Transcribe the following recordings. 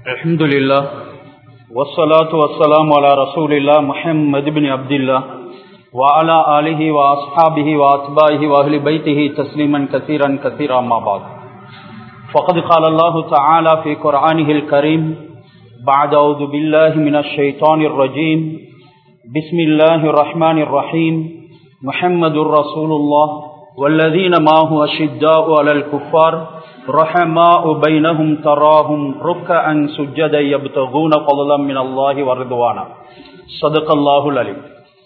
الحمد لله والصلاة والسلام على رسول الله محمد بن عبد الله وعلى آله وأصحابه وأتباعه وأهل بيته تسليما كثيرا كثيرا ما بعد فقد قال الله تعالى في قرآنه الكريم بعد أعوذ بالله من الشيطان الرجيم بسم الله الرحمن الرحيم محمد رسول الله والذين معه أشداء على الكفار رحماء بينهم تراهم ركعا سجدا يبتغون فضلا من الله ورضوانا صدق الله العليم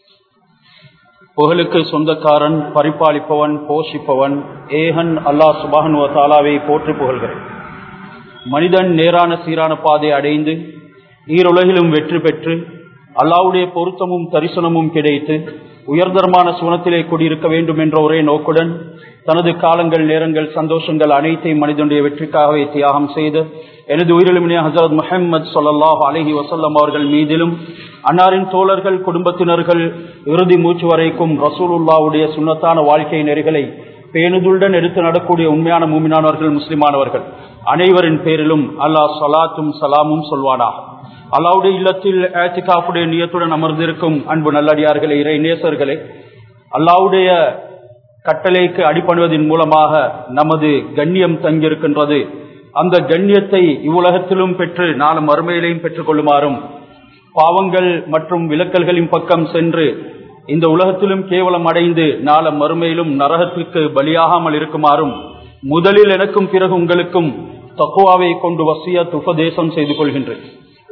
புகழுக்கு சொந்தக்காரன் பரிபாலிப்பவன் போஷிப்பவன் ஏகன் அல்லாஹ் சுபான் தாலாவை போற்றி புகழ்கிறேன் மனிதன் நேரான சீரான பாதை அடைந்து ஈருலகிலும் வெற்றி பெற்று அல்லாவுடைய பொருத்தமும் தரிசனமும் கிடைத்து உயர்தரமான சுவனத்திலே குடியிருக்க வேண்டும் என்ற ஒரே நோக்குடன் தனது காலங்கள் நேரங்கள் சந்தோஷங்கள் அனைத்தையும் மனிதனுடைய வெற்றிக்காகவே தியாகம் செய்து எனது உயிரிலுமினே ஹசரத் முஹம்மது சொல்லாஹ் அலஹி வசல்லம் அவர்கள் மீதிலும் அன்னாரின் தோழர்கள் குடும்பத்தினர்கள் இறுதி மூச்சு வரைக்கும் ரசூலுல்லாவுடைய சுண்ணத்தான வாழ்க்கை நெறிகளை பேணுதுடன் எடுத்து நடக்கூடிய உண்மையான மூமினானவர்கள் முஸ்லிமானவர்கள் அனைவரின் பேரிலும் அல்லாஹ் சலாத்தும் சலாமும் சொல்வானாக அல்லாவுடைய இல்லத்தில் ஏத்திகாஃபுடைய நியத்துடன் அமர்ந்திருக்கும் அன்பு நல்லடியார்களே இறை நேசர்களே அல்லாவுடைய கட்டளைக்கு அடிபணுவதன் மூலமாக நமது கண்ணியம் தங்கியிருக்கின்றது அந்த கண்ணியத்தை இவ்வுலகத்திலும் பெற்று நாளும் மறுமையிலையும் பெற்றுக் கொள்ளுமாறும் பாவங்கள் மற்றும் விலக்கல்களின் பக்கம் சென்று இந்த உலகத்திலும் கேவலம் அடைந்து நாள மறுமையிலும் நரகத்திற்கு பலியாகாமல் இருக்குமாறும் முதலில் எனக்கும் பிறகு உங்களுக்கும் தக்குவாவை கொண்டு வசிய துபதேசம் செய்து கொள்கின்றேன்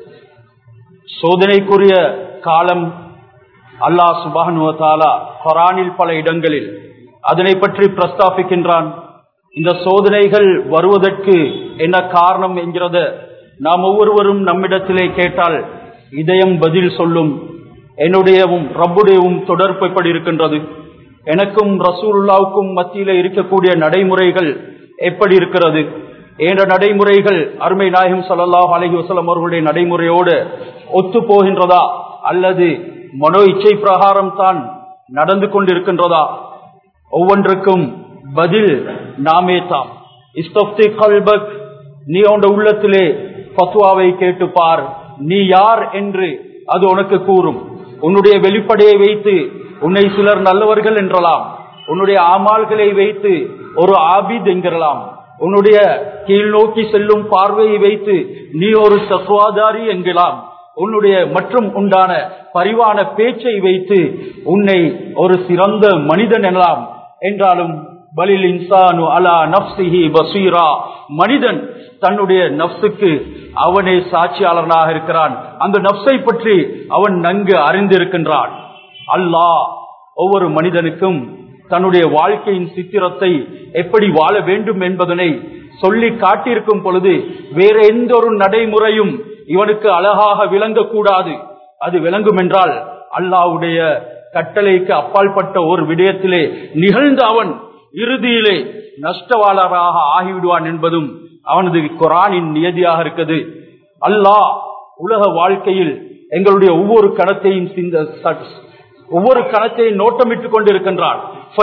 சோதனைக்குரிய காலம் அல்லாஹ் சுபானுவத்தாலா கொரானில் பல இடங்களில் அதனை பற்றி பிரஸ்தாபிக்கின்றான் இந்த சோதனைகள் வருவதற்கு என்ன காரணம் என்கிறத நாம் ஒவ்வொருவரும் நம்மிடத்திலே கேட்டால் இதயம் பதில் சொல்லும் என்னுடையவும் ரப்புடையவும் தொடர்பு எப்படி இருக்கின்றது எனக்கும் ரசூலுல்லாவுக்கும் மத்தியில இருக்கக்கூடிய நடைமுறைகள் எப்படி இருக்கிறது என்ற நடைமுறைகள் அருமை நாயகம் சல்லாஹ் அலஹி வசலம் அவர்களுடைய நடைமுறையோடு ஒத்து போகின்றதா அல்லது மனோ இச்சை பிரகாரம் தான் நடந்து கொண்டிருக்கின்றதா ஒவ்வொன்றுக்கும் பதில் நாமே தாம் இஸ்தப்தி கல்பக் நீ உண்ட உள்ளத்திலே பத்வாவை கேட்டு பார் நீ யார் என்று அது உனக்கு கூறும் உன்னுடைய வெளிப்படையை வைத்து உன்னை சிலர் நல்லவர்கள் என்றலாம் உன்னுடைய ஆமால்களை வைத்து ஒரு ஆபித் என்கிறலாம் உன்னுடைய கீழ் நோக்கி செல்லும் பார்வையை வைத்து நீ ஒரு தத்துவாதாரி என்கலாம் உன்னுடைய மற்றும் உண்டான பரிவான பேச்சை வைத்து உன்னை ஒரு சிறந்த மனிதன் எனலாம் என்றாலும் பலில் இன்சானு அலா நப்சிஹி பசீரா மனிதன் தன்னுடைய நப்சுக்கு அவனே சாட்சியாளனாக இருக்கிறான் அந்த நப்சை பற்றி அவன் நன்கு அறிந்திருக்கின்றான் அல்லாஹ் ஒவ்வொரு மனிதனுக்கும் தன்னுடைய வாழ்க்கையின் சித்திரத்தை எப்படி வாழ வேண்டும் என்பதனை சொல்லி காட்டியிருக்கும் பொழுது வேற எந்த ஒரு நடைமுறையும் இவனுக்கு அழகாக விளங்கக்கூடாது அது விளங்கும் என்றால் அல்லாவுடைய கட்டளைக்கு அப்பால்பட்ட ஒரு விடயத்திலே நிகழ்ந்த அவன் இறுதியிலே நஷ்டவாளராக ஆகிவிடுவான் என்பதும் அவனது குரானின் நியதியாக இருக்குது அல்லாஹ் உலக வாழ்க்கையில் எங்களுடைய ஒவ்வொரு கணத்தையும் சிந்த ஒவ்வொரு கணத்தையும் நோட்டமிட்டுக் கொண்டிருக்கின்றான்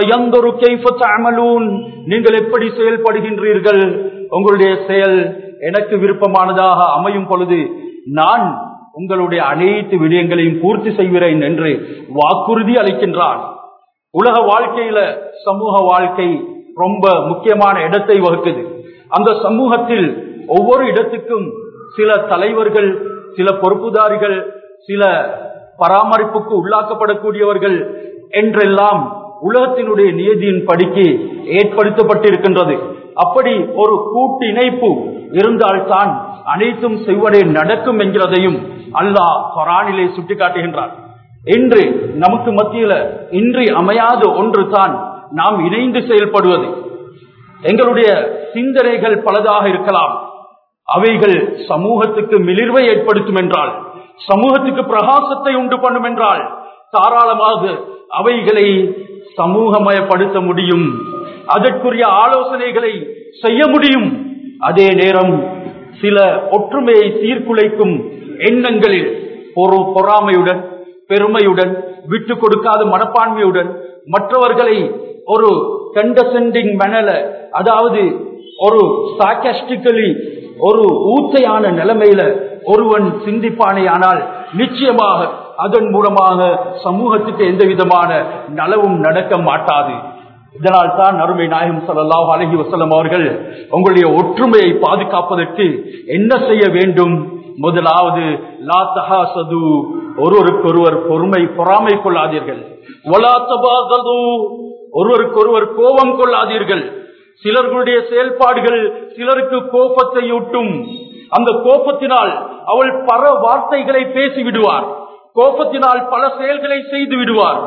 நீங்கள் எப்படி செயல்படுகின்றீர்கள் உங்களுடைய செயல் எனக்கு விருப்பமானதாக அமையும் பொழுது நான் உங்களுடைய அனைத்து விடயங்களையும் பூர்த்தி செய்கிறேன் என்று வாக்குறுதி அளிக்கின்றான் உலக வாழ்க்கையில சமூக வாழ்க்கை ரொம்ப முக்கியமான இடத்தை வகுக்குது அந்த சமூகத்தில் ஒவ்வொரு இடத்துக்கும் சில தலைவர்கள் சில பொறுப்புதாரிகள் சில பராமரிப்புக்கு உள்ளாக்கப்படக்கூடியவர்கள் என்றெல்லாம் உலகத்தினுடைய நியதியின் படிக்கு ஏற்படுத்தப்பட்டிருக்கின்றது அப்படி ஒரு கூட்டு இணைப்பு இருந்தால்தான் அனைத்தும் செய்வதே நடக்கும் என்கிறதையும் அல்லாஹ் கொரானிலே சுட்டிக்காட்டுகின்றார் இன்று நமக்கு மத்தியில இன்றி அமையாத ஒன்று தான் நாம் இணைந்து செயல்படுவது எங்களுடைய சிந்தனைகள் பலதாக இருக்கலாம் அவைகள் சமூகத்துக்கு மிளிர்வை ஏற்படுத்தும் என்றால் சமூகத்துக்கு பிரகாசத்தை உண்டு பண்ணும் என்றால் தாராளமாக அவைகளை சமூகமயப்படுத்த முடியும் அதற்குரிய ஆலோசனைகளை செய்ய முடியும் அதே நேரம் சில ஒற்றுமையை சீர்குலைக்கும் எண்ணங்களில் ஒரு பொறாமையுடன் பெருமையுடன் விட்டு கொடுக்காத மனப்பான்மையுடன் மற்றவர்களை ஒரு கண்டசென்டிங் மனல அதாவது ஒரு சாக்கஸ்டிக்கலி ஒரு ஊத்தையான நிலைமையில ஒருவன் சிந்திப்பானேயானால் நிச்சயமாக அதன் மூலமாக சமூகத்துக்கு எந்த விதமான நலவும் நடக்க மாட்டாது இதனால் தான் அருமை நாயகம் ஸல்லல்லாஹு அலைஹி வஸல்லம் அவர்கள் உங்களுடைய ஒற்றுமையை பாதுகாப்பதற்கு என்ன செய்ய வேண்டும் முதலாவது லா தஹாசது ஒருவருக்கொருவர் பொறுமை பொறாமை கொள்ளாதீர்கள் வலா தபாகது ஒருவருக்கொருவர் கோபம் கொள்ளாதீர்கள் சிலர்களுடைய செயல்பாடுகள் சிலருக்கு கோபத்தை ஊட்டும் அந்த கோபத்தினால் அவள் பல வார்த்தைகளை பேசி விடுவார் கோபத்தினால் பல செயல்களை செய்து விடுவார்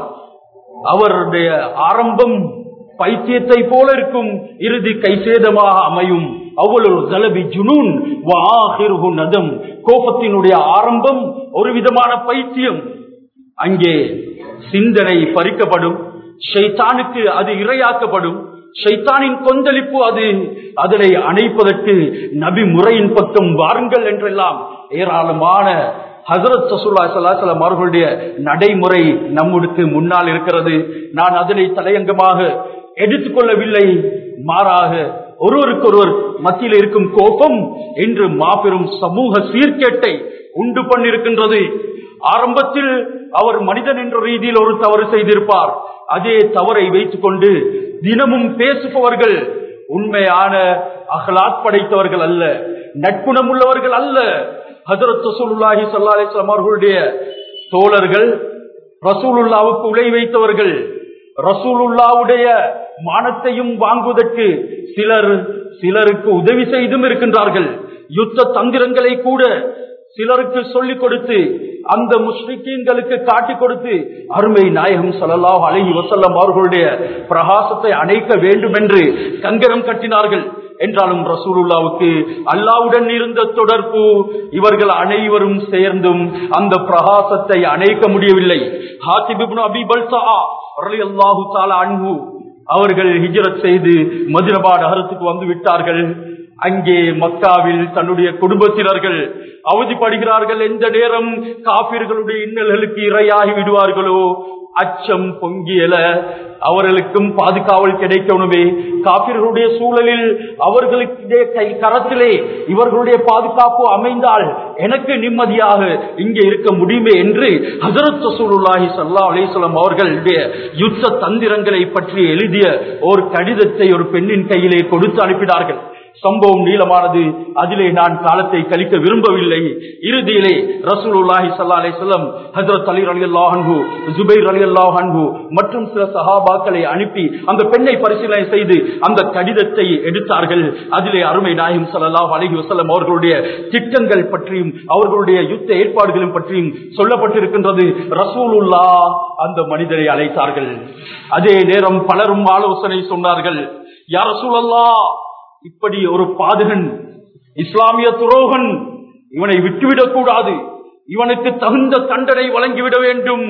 அவருடைய ஆரம்பம் பைத்தியத்தை போல இருக்கும் இறுதி கைசேதமாக அமையும் அவ்வளவு ஜலபி ஜுனூன் வாஹிருஹு நதம் கோபத்தினுடைய ஆரம்பம் ஒரு விதமான பைத்தியம் அங்கே சிந்தனை பறிக்கப்படும் ஷைத்தானுக்கு அது இரையாக்கப்படும் ஷைத்தானின் கொந்தளிப்பு அது அதனை அணைப்பதற்கு நபி முறையின் பக்கம் வாருங்கள் என்றெல்லாம் ஏராளமான ஹசரத் சசுல்லா சலாசலம் அவர்களுடைய நடைமுறை நம்முக்கு முன்னால் இருக்கிறது நான் அதனை தலையங்கமாக எடுத்துக்கொள்ளவில்லை மாறாக ஒருவருக்கொருவர் மத்தியில் இருக்கும் கோபம் இன்று மாபெரும் சமூக சீர்கேட்டை உண்டு பண்ணிருக்கின்றது ஆரம்பத்தில் அவர் மனிதன் என்ற ரீதியில் ஒரு தவறு செய்திருப்பார் அதே தவறை வைத்துக் கொண்டு தினமும் பேசுபவர்கள் உண்மையான அகலாத் படைத்தவர்கள் அல்ல நட்புணம் உள்ளவர்கள் அல்ல ஹசரத் ரசூலுல்லாஹி ஸல்லல்லாஹு அலைஹி வஸல்லம் அவர்களுடைய தோழர்கள் ரசூலுல்லாவுக்கு உலை வைத்தவர்கள் ரசூலுல்லாவுடைய மானத்தையும் வாங்குவதற்கு சிலர் சிலருக்கு உதவி செய்தும் இருக்கின்றார்கள் யுத்த தந்திரங்களை கூட சிலருக்கு சொல்லிக் கொடுத்து அந்த முஸ்லிக்கீன்களுக்கு காட்டிக் கொடுத்து அருமை நாயகம் ஸல்லல்லாஹு அலைஹி வஸல்லம் அவர்களுடைய பிரகாசத்தை அணைக்க வேண்டும் என்று கங்கரம் கட்டினார்கள் என்றாலும் ரசூலுல்லாவுக்கு அல்லாவுடன் இருந்த தொடர்பு இவர்கள் அனைவரும் சேர்ந்தும் அந்த பிரகாசத்தை அணைக்க முடியவில்லை ஹாத்திப் இப்னு அபி பல்சா ரலியல்லாஹு தஆலா அன்ஹு அவர்கள் ஹிஜ்ரத் செய்து மதினபா நகரத்துக்கு வந்து விட்டார்கள் அங்கே மக்காவில் தன்னுடைய குடும்பத்தினர்கள் அவதிப்படுகிறார்கள் எந்த நேரம் காபிர்களுடைய இன்னல்களுக்கு இரையாகி விடுவார்களோ அச்சம் பொங்கியல அவர்களுக்கும் பாதுகாவல் கிடைக்கணுமே காப்பிர்களுடைய சூழலில் அவர்களுடைய கை கரத்திலே இவர்களுடைய பாதுகாப்பு அமைந்தால் எனக்கு நிம்மதியாக இங்கே இருக்க முடியுமே என்று ஹசரத் ரசூலுல்லாஹி சல்லா அலிஸ்லாம் அவர்களுடைய யுத்த தந்திரங்களை பற்றி எழுதிய ஒரு கடிதத்தை ஒரு பெண்ணின் கையிலே கொடுத்து அனுப்பினார்கள் சம்பவம் நீளமானது அதிலே நான் காலத்தை கழிக்க விரும்பவில்லை இறுதியிலே ரசூலுல்லாஹி ஸல்லல்லாஹு அலைஹி வஸல்லம் ஹஜ்ரத் அலி ரலியல்லாஹு அன்ஹு ஜுபைர் ரலியல்லாஹு அன்ஹு மற்றும் சில சஹாபாக்களை அனுப்பி அந்த பெண்ணை பரிசீலனை செய்து அந்த கடிதத்தை எடுத்தார்கள் அதிலே அருமை நாயகம் ஸல்லல்லாஹு அலைஹி வஸல்லம் அவர்களுடைய திட்டங்கள் பற்றியும் அவர்களுடைய யுத்த ஏற்பாடுகளும் பற்றியும் சொல்லப்பட்டிருக்கின்றது ரசூலுல்லா அந்த மனிதரை அழைத்தார்கள் அதே நேரம் பலரும் ஆலோசனை சொன்னார்கள் யார் ரசூலல்லா இப்படி ஒரு பாதகன் இஸ்லாமிய துரோகன் இவனை விட்டுவிடக் கூடாது இவனுக்கு தகுந்த தண்டனை வழங்கிவிட வேண்டும்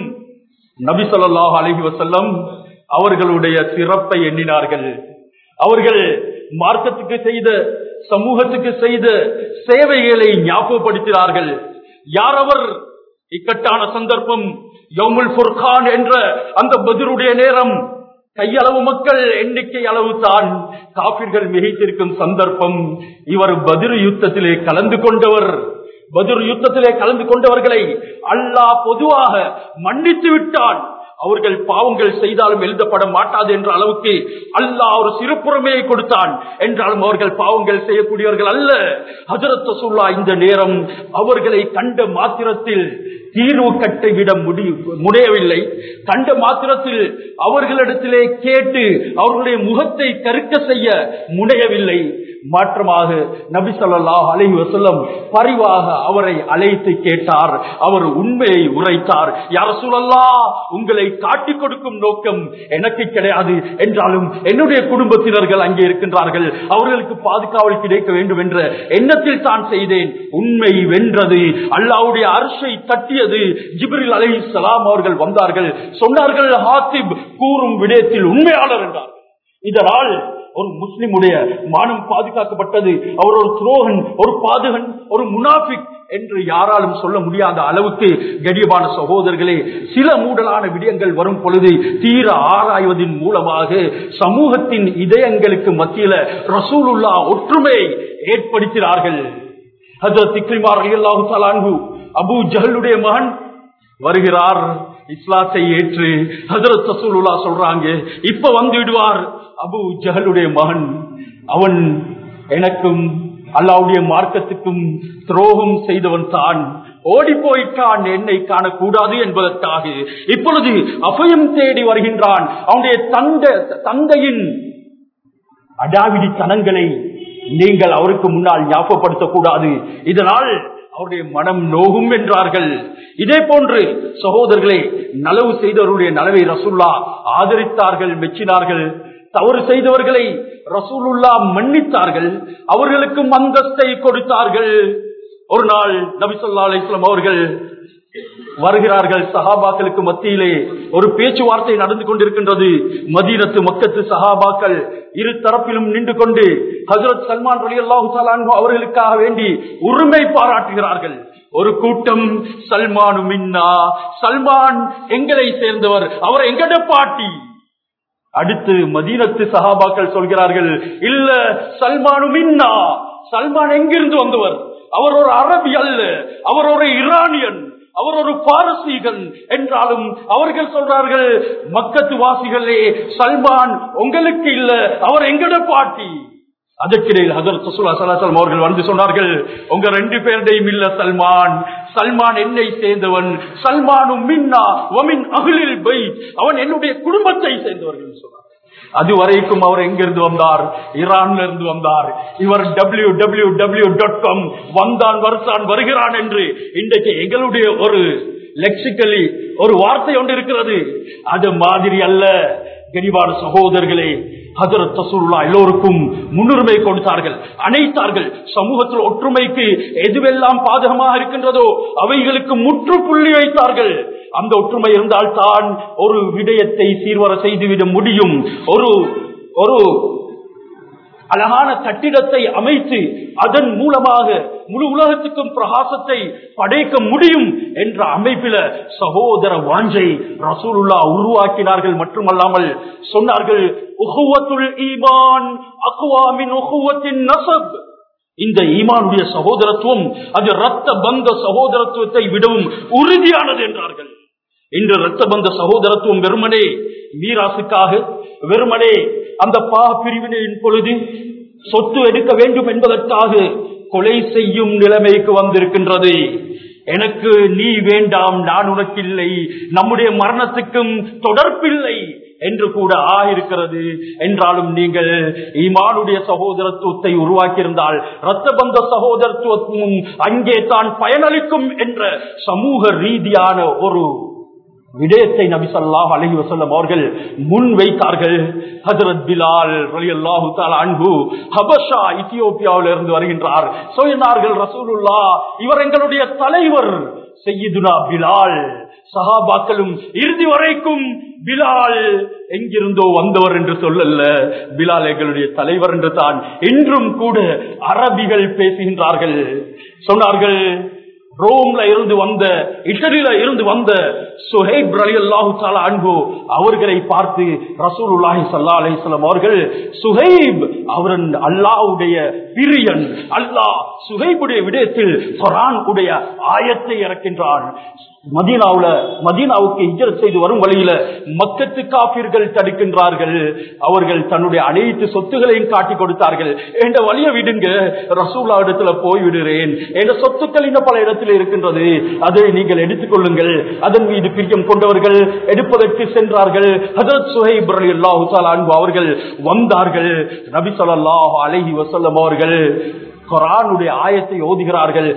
நபி ஸல்லல்லாஹு அலைஹி வஸல்லம் அவர்களுடைய சிறப்பை எண்ணினார்கள் அவர்கள் மார்க்கத்துக்கு செய்த சமூகத்துக்கு செய்த சேவைகளை ஞாபகப்படுத்தினார்கள் யார் அவர் இக்கட்டான சந்தர்ப்பம் யௌமுல் ஃபுர்கான் என்ற அந்த பதிலுடைய நேரம் கையளவு மக்கள் எண்ணிக்கை அளவு தான் காபிர்கள் மிகைத்திருக்கும் சந்தர்ப்பம் இவர் பதிரு யுத்தத்திலே கலந்து கொண்டவர் பதிரு யுத்தத்திலே கலந்து கொண்டவர்களை அல்லாஹ் பொதுவாக மன்னித்து விட்டான் அவர்கள் பாவங்கள் செய்தாலும் எழுதப்பட மாட்டாது என்ற அளவுக்கு அல்லாஹ் ஒரு சிறுபுறமையை கொடுத்தான் என்றாலும் அவர்கள் பாவங்கள் செய்யக்கூடியவர்கள் அல்ல ஹஜரத் சொல்லா இந்த நேரம் அவர்களை கண்ட மாத்திரத்தில் தீர்வு கட்டிவிட முடி முடியவில்லை கண்ட மாத்திரத்தில் அவர்களிடத்திலே கேட்டு அவர்களுடைய முகத்தை கருக்க செய்ய முனையவில்லை மாற்றமாக நபி ஸல்லல்லாஹு அலைஹி வஸல்லம் பரிவாக அவரை அழைத்து கேட்டார் அவர் உண்மையை உரைத்தார் யார் சூழல்லா உங்களை காட்டிக் கொடுக்கும் நோக்கம் எனக்கு கிடையாது என்றாலும் என்னுடைய குடும்பத்தினர்கள் அங்கே இருக்கின்றார்கள் அவர்களுக்கு பாதுகாவல் கிடைக்க வேண்டும் என்ற எண்ணத்தில் தான் செய்தேன் உண்மை வென்றது அல்லாவுடைய அரசை தட்டியது ஜிப்ரில் அலைஹிஸ்ஸலாம் அவர்கள் வந்தார்கள் சொன்னார்கள் ஹாத்திப் கூறும் விடயத்தில் உண்மையாளர் என்றார் இதனால் ஒரு முஸ்லிமுடைய மானம் பாதுகாக்கப்பட்டது அவர் ஒரு துரோகன் ஒரு பாதுகன் ஒரு முனாஃபிக் என்று யாராலும் சொல்ல முடியாத அளவுக்கு கடியமான சகோதரர்களே சில மூடலான விடயங்கள் வரும் பொழுது தீர ஆராய்வதன் மூலமாக சமூகத்தின் இதயங்களுக்கு மத்தியில ரசூலுல்லா ஒற்றுமை ஏற்படுத்தினார்கள் ஹஜரத் இக்ரிமார் அல்லாஹு தலான்கு அபு ஜஹலுடைய மகன் வருகிறார் இஸ்லாத்தை ஏற்று ஹஜரத் ரசூலுல்லா சொல்றாங்க இப்ப வந்து விடுவார் அபு ஜஹலுடைய மகன் அவன் எனக்கும் அல்லாவுடைய மார்க்கத்துக்கும் துரோகம் செய்தவன் தான் ஓடி போயிட்டான் என்னை காணக்கூடாது என்பதற்காக இப்பொழுது அபயம் தேடி வருகின்றான் அவனுடைய தந்தை தந்தையின் அடாவிடி தனங்களை நீங்கள் அவருக்கு முன்னால் ஞாபகப்படுத்தக்கூடாது இதனால் அவருடைய மனம் நோகும் என்றார்கள் இதே போன்று சகோதரர்களே நலவு செய்தவருடைய நலவை ரசுல்லா ஆதரித்தார்கள் மெச்சினார்கள் தவறு செய்தவர்களை ரசூலுல்லா மன்னித்தார்கள் அவர்களுக்கும் அந்தஸ்தை கொடுத்தார்கள் ஒரு நாள் நபிசல்லா அலிஸ்லாம் அவர்கள் வருகிறார்கள் சஹாபாக்களுக்கு மத்தியிலே ஒரு பேச்சுவார்த்தை நடந்து கொண்டிருக்கின்றது மதீனத்து மக்கத்து சஹாபாக்கள் இரு தரப்பிலும் நின்று கொண்டு ஹசரத் சல்மான் அலி அல்லாஹு அவர்களுக்காக வேண்டி உரிமை பாராட்டுகிறார்கள் ஒரு கூட்டம் சல்மானு மின்னா சல்மான் எங்களை சேர்ந்தவர் அவர் எங்கட பாட்டி அடுத்து மதீனத்து சஹாபாக்கள் சொல்கிறார்கள் இல்ல சல்மானு மின்னா சல்மான் எங்கிருந்து வந்தவர் அவர் ஒரு அரபி அல்ல அவர் ஒரு ஈரானியன் அவர் ஒரு பாரசீகன் என்றாலும் அவர்கள் சொல்றார்கள் மக்கத்து வாசிகளே சல்மான் உங்களுக்கு இல்ல அவர் எங்கட பாட்டி அதற்கிடையில் ஹசரத் சசுலா சலாசலம் அவர்கள் வந்து சொன்னார்கள் உங்க ரெண்டு பேருடையும் இல்ல சல்மான் சல்மான் என்னை சேர்ந்தவன் சல்மானும் மின்னா ஒமின் அகிலில் பை அவன் என்னுடைய குடும்பத்தை சேர்ந்தவர்கள் சொன்னார் அது வரைக்கும் அவர் எங்கிருந்து வந்தார் ஈரான்ல இருந்து வந்தார் இவர் W W W dot com வந்தான் வருத்தான் வருகிறான் என்று இன்றைக்கு எங்களுடைய ஒரு லெக்சிக்கலி ஒரு வார்த்தை ஒன்று இருக்கிறது அது மாதிரி அல்ல கனிவான சகோதரர்களே ஹசரத் ரசூலுல்லா எல்லோருக்கும் முன்னுரிமை கொடுத்தார்கள் அணைத்தார்கள் சமூகத்தில் ஒற்றுமைக்கு எதுவெல்லாம் பாதகமாக இருக்கின்றதோ அவைகளுக்கு முற்றுப்புள்ளி வைத்தார்கள் அந்த ஒற்றுமை இருந்தால் தான் ஒரு விடயத்தை சீர்வர செய்துவிட முடியும் ஒரு ஒரு அழகான கட்டிடத்தை அமைத்து அதன் மூலமாக முழு உலகத்துக்கும் பிரகாசத்தை படைக்க முடியும் என்ற அமைப்பில சகோதர வாஞ்சை ரசூலுல்லா உருவாக்கினார்கள் மட்டுமல்லாமல் சொன்னார்கள் ஈமான் அக்குவாமின் நசப் இந்த ஈமானுடைய சகோதரத்துவம் அது ரத்த பந்த சகோதரத்துவத்தை விடவும் உறுதியானது என்றார்கள் இன்று ரத்த பந்த சகோதரத்துவம் வெறுமனே மீராசுக்காக வெறுமனே அந்த பா பிரிவினையின் பொழுது சொத்து எடுக்க வேண்டும் என்பதற்காக கொலை செய்யும் நிலைமைக்கு வந்திருக்கின்றது எனக்கு நீ வேண்டாம் நான் உனக்கில்லை நம்முடைய மரணத்துக்கும் தொடர்பில்லை என்று கூட ஆயிருக்கிறது என்றாலும் நீங்கள் ஈமானுடைய சகோதரத்துவத்தை உருவாக்கியிருந்தால் ரத்த பந்த சகோதரத்துவமும் அங்கே தான் பயனளிக்கும் என்ற சமூக ரீதியான ஒரு விடயத்தை நபி சொல்லாஹ் அலஹி வசல்லம் அவர்கள் முன் வைத்தார்கள் ஹசரத் பிலால் அல்லாஹு அன்பு ஹபஷா இத்தியோப்பியாவில் இருந்து வருகின்றார் சொன்னார்கள் ரசூலுல்லா இவர் எங்களுடைய தலைவர் செய்யுதுனா பிலால் சஹாபாக்களும் இறுதி வரைக்கும் பிலால் எங்கிருந்தோ வந்தவர் என்று சொல்லல்ல பிலால் எங்களுடைய தலைவர் என்று தான் இன்றும் கூட அரபிகள் பேசுகின்றார்கள் சொன்னார்கள் ரோம்ல இருந்து வந்த இட்டலில இருந்து வந்த சுஹைப் அலி அல்லாஹு அன்பு அவர்களை பார்த்து ரசூலுல்லாஹி சல்லா அலிஸ்லாம் அவர்கள் சுஹைப் அவரன் அல்லாவுடைய பிரியன் அல்லாஹ் சுஹைபுடைய விடயத்தில் குரான் உடைய ஆயத்தை இறக்கின்றான் மதீனாவுல மதீனாவுக்கு இஜர் செய்து வரும் வழியில மக்கத்து காப்பீர்கள் தடுக்கின்றார்கள் அவர்கள் தன்னுடைய அனைத்து சொத்துகளையும் காட்டி கொடுத்தார்கள் என்ற வழிய விடுங்க ரசூலா இடத்துல போய் விடுறேன் என்ற சொத்துக்கள் இன்னும் பல இடத்தில் இருக்கின்றது அதை நீங்கள் எடுத்துக்கொள்ளுங்கள் அதன் மீது பிரியம் கொண்டவர்கள் எடுப்பதற்கு சென்றார்கள் ஹதரத் சுஹைப் அலி அல்லாஹு அன்பு அவர்கள் வந்தார்கள் நபி சொல்லாஹ் அலஹி வசல்லம் அவர்கள் குரானுடைய ஆயத்தை ஓதுகிறார்கள்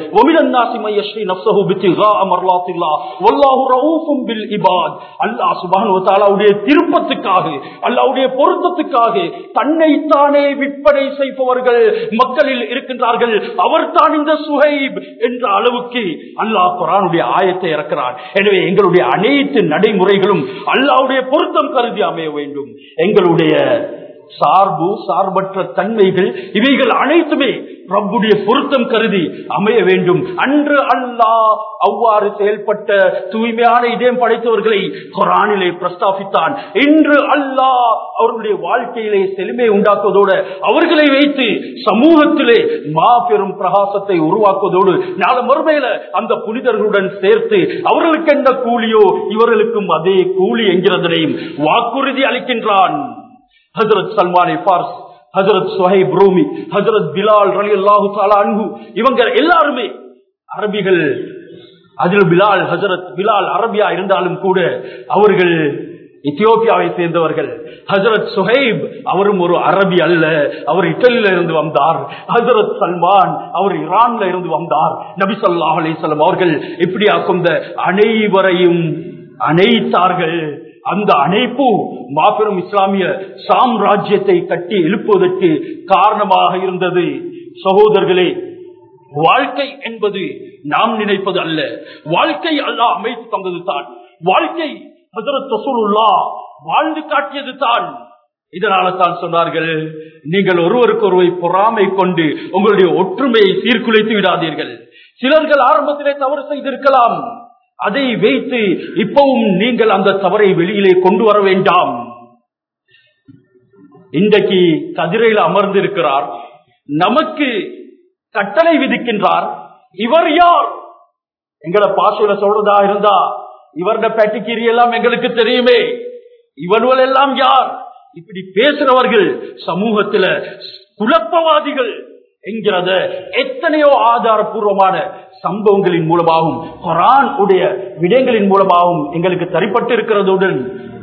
திருப்பத்துக்காக அல்லாவுடைய பொருத்தத்துக்காக தன்னைத்தானே விற்பனை செய்பவர்கள் மக்களில் இருக்கின்றார்கள் அவர் தான் இந்த சுஹைப் என்ற அளவுக்கு அல்லாஹ் குரானுடைய ஆயத்தை இறக்கிறார் எனவே எங்களுடைய அனைத்து நடைமுறைகளும் அல்லாவுடைய பொருத்தம் கருதி அமைய வேண்டும் எங்களுடைய சார்பு சார்பற்ற தன்மைகள் இவைகள் அனைத்துமே ரப்புடைய பொருத்தம் கருதி அமைய வேண்டும் அன்று அல்லாஹ் அவ்வாறு செயல்பட்ட தூய்மையான இதயம் படைத்தவர்களை குரானிலே பிரஸ்தாபித்தான் இன்று அல்லாஹ் அவர்களுடைய வாழ்க்கையிலே செழுமை உண்டாக்குவதோடு அவர்களை வைத்து சமூகத்திலே மாபெரும் பிரகாசத்தை உருவாக்குவதோடு நாளை மறுமையில அந்த புனிதர்களுடன் சேர்த்து அவர்களுக்கு என்ன கூலியோ இவர்களுக்கும் அதே கூலி என்கிறதனையும் வாக்குறுதி அளிக்கின்றான் ஹசரத் சல்மானை பார்ஸ் ஹசரத் சுஹைப் ரூமி ஹசரத் பிலால் ரலி அல்லாஹு அன்பு இவங்க எல்லாருமே அரபிகள் அதில் பிலால் ஹசரத் பிலால் அரபியா இருந்தாலும் கூட அவர்கள் எத்தியோப்பியாவை சேர்ந்தவர்கள் ஹசரத் சுஹைப் அவரும் ஒரு அரபி அல்ல அவர் இட்டலியில இருந்து வந்தார் ஹசரத் சல்மான் அவர் ஈரான்ல இருந்து வந்தார் நபி சொல்லாஹ் அலிசல்லாம் அவர்கள் இப்படியா கொண்ட அனைவரையும் அணைத்தார்கள் அந்த அணைப்பு மாபெரும் இஸ்லாமிய சாம்ராஜ்யத்தை கட்டி எழுப்புவதற்கு காரணமாக இருந்தது சகோதரர்களே வாழ்க்கை என்பது நாம் நினைப்பது அல்ல வாழ்க்கை அல்லாஹ் அமைத்து தந்தது தான் வாழ்க்கை ஹசரத் ரசூலுல்லா வாழ்ந்து காட்டியது தான் இதனால தான் சொன்னார்கள் நீங்கள் ஒருவருக்கு ஒருவர் பொறாமை கொண்டு உங்களுடைய ஒற்றுமையை சீர்குலைத்து விடாதீர்கள் சிலர்கள் ஆரம்பத்திலே தவறு செய்திருக்கலாம் அதை வைத்து இப்பவும் நீங்கள் அந்த தவறை வெளியிலே கொண்டு வர வேண்டாம் இன்றைக்கு கதிரையில் அமர்ந்திருக்கிறார் நமக்கு கட்டளை விதிக்கின்றார் இவர் யார் எங்களை பாசையில சொல்றதா இருந்தா இவருடைய பேட்டிக்கிரி எல்லாம் எங்களுக்கு தெரியுமே இவர்கள் எல்லாம் யார் இப்படி பேசுறவர்கள் சமூகத்துல குழப்பவாதிகள் என்கிறத எத்தனையோ ஆதாரபூர்வமான சம்பவங்களின் மூலமாகவும் குரான் உடைய விடயங்களின் மூலமாகவும் எங்களுக்கு தரிப்பட்டு இருக்கிறதுடன்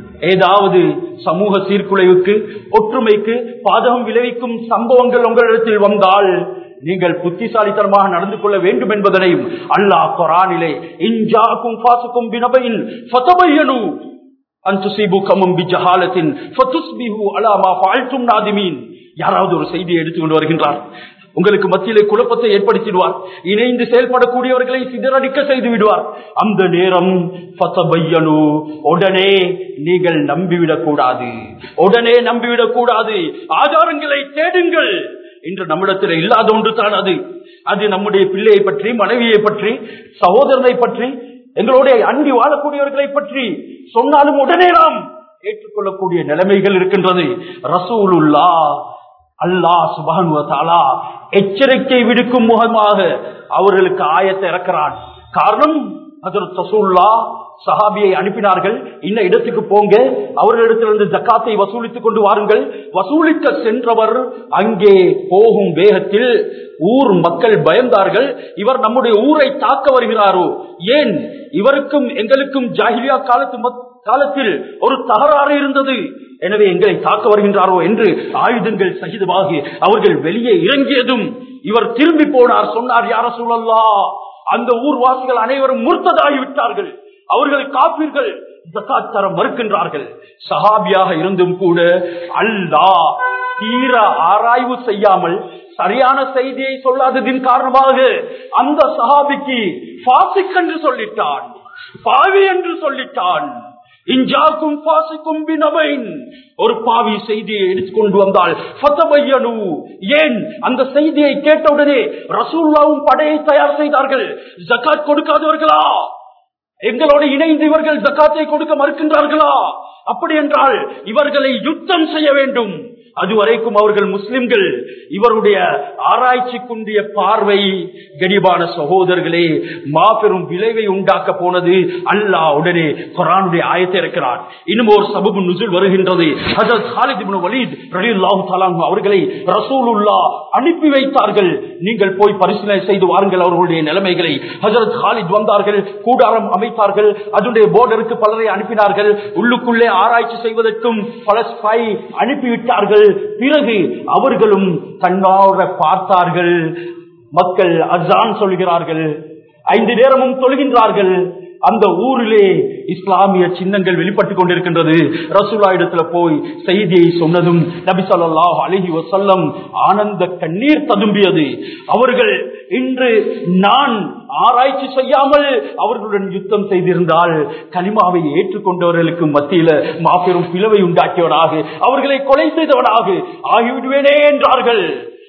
ஏதாவது சமூக சீர்குலைவுக்கு ஒற்றுமைக்கு பாதகம் விளைவிக்கும் சம்பவங்கள் உங்களிடத்தில் வந்தால் நீங்கள் புத்திசாலித்தனமாக நடந்து கொள்ள வேண்டும் என்பதனையும் அல்லாஹ் குரானிலே இஞ்சாக்கும் பாசுக்கும் வினபையில் ஃபதபையனு அன்துசீபுக்கமும் பிஜஹாலத்தின் ஃபதுஸ்பிஹு அலா மா ஃபஅல்தும் நாதிமீன் யாராவது ஒரு செய்தியை எடுத்துக்கொண்டு வருகின்றார் உங்களுக்கு மத்தியிலே குழப்பத்தை ஏற்படுத்திடுவார் இணைந்து செயல்படக்கூடியவர்களை சிதறடிக்க செய்து விடுவார் அந்த நேரம் ஃபதபையனு உடனே நீங்கள் நம்பிவிடக் கூடாது உடனே நம்பிவிடக் கூடாது ஆதாரங்களை தேடுங்கள் இன்று நம்மிடத்தில் இல்லாத ஒன்று தான் அது அது நம்முடைய பிள்ளையை பற்றி மனைவியை பற்றி சகோதரனை பற்றி எங்களுடைய அண்டி வாழக்கூடியவர்களை பற்றி சொன்னாலும் உடனே நாம் ஏற்றுக்கொள்ளக்கூடிய நிலைமைகள் இருக்கின்றது ரசூலுல்லா அல்லாஹ் சுபானுவத்தாலா எச்சரிக்கை விடுக்கும் முகமாக அவர்களுக்கு ஆயத்தை இறக்கிறான் காரணம் அதற்கு ரசூல்லா சஹாபியை அனுப்பினார்கள் இன்ன இடத்துக்கு போங்க அவர்களிடத்திலிருந்து ஜக்காத்தை வசூலித்துக் கொண்டு வாருங்கள் வசூலிக்க சென்றவர் அங்கே போகும் வேகத்தில் ஊர் மக்கள் பயந்தார்கள் இவர் நம்முடைய ஊரை தாக்க வருகிறாரோ ஏன் இவருக்கும் எங்களுக்கும் ஜாகிலியா காலத்து காலத்தில் ஒரு தகராறு இருந்தது எனவே எங்களை தாக்க வருகின்றாரோ என்று ஆயுதங்கள் சகிதமாகி அவர்கள் வெளியே இறங்கியதும் இவர் திரும்பி போனார் சொன்னார் யார சூழல்லா அந்த ஊர்வாசிகள் அனைவரும் முர்த்ததாகிவிட்டார்கள் அவர்கள் காப்பீர்கள் ஜக்காத் தர மறுக்கின்றார்கள் சஹாபியாக இருந்தும் கூட அல்லாஹ் தீர ஆராய்வு செய்யாமல் சரியான செய்தியை சொல்லாததின் காரணமாக அந்த சஹாபிக்கு பாசிக் என்று சொல்லிட்டான் பாவி என்று சொல்லிட்டான் இஞ்சாக்கும் பாசிக்கும் பினவைன் ஒரு பாவி செய்தியை எடுத்துக்கொண்டு வந்தால் ஃபதபையனு ஏன் அந்த செய்தியை கேட்டவுடனே ரசூல்லாவும் படையை தயார் செய்தார்கள் ஜக்காத் கொடுக்காதவர்களா எங்களோடு இணைந்து இவர்கள் ஜக்காத்தை கொடுக்க மறுக்கின்றார்களா அப்படி என்றால் இவர்களை யுத்தம் செய்ய வேண்டும் அதுவரைக்கும் அவர்கள் முஸ்லிம்கள் இவருடைய ஆராய்ச்சிக்குண்டிய பார்வை கடிபான சகோதரர்களே மாபெரும் விளைவை உண்டாக்க போனது அல்லாஹ் உடனே குரானுடைய ஆயத்தை இருக்கிறார் இன்னும் ஒரு சபபு நுசுல் வருகின்றது ஹஜரத் ஹாலித் இப்னு வலீத் ரலியல்லாஹு தஆலா அவர்களை ரசூலுல்லா அனுப்பி வைத்தார்கள் நீங்கள் போய் பரிசீலனை செய்து வாருங்கள் அவர்களுடைய நிலைமைகளை ஹஜரத் ஹாலித் வந்தார்கள் கூடாரம் அமைத்தார்கள் அதனுடைய போர்டருக்கு பலரை அனுப்பினார்கள் உள்ளுக்குள்ளே ஆராய்ச்சி செய்வதற்கும் பல ஸ்பை அனுப்பிவிட்டார்கள் பிறகு அவர்களும் கண்ணார பார்த்தார்கள் மக்கள் அசான் சொல்கிறார்கள் ஐந்து நேரமும் தொழுகின்றார்கள் அந்த ஊரிலே இஸ்லாமிய சின்னங்கள் வெளிப்பட்டுக் கொண்டிருக்கின்றது ரசூலா இடத்துல போய் செய்தியை சொன்னதும் நபி சொல்லாஹ் அழகி வசல்லம் ஆனந்த கண்ணீர் ததும்பியது அவர்கள் இன்று நான் ஆராய்ச்சி செய்யாமல் அவர்களுடன் யுத்தம் செய்திருந்தால் கலிமாவை ஏற்றுக்கொண்டவர்களுக்கு மத்தியில மாபெரும் பிளவை உண்டாக்கியவனாக அவர்களை கொலை செய்தவனாக ஆகிவிடுவேனே என்றார்கள்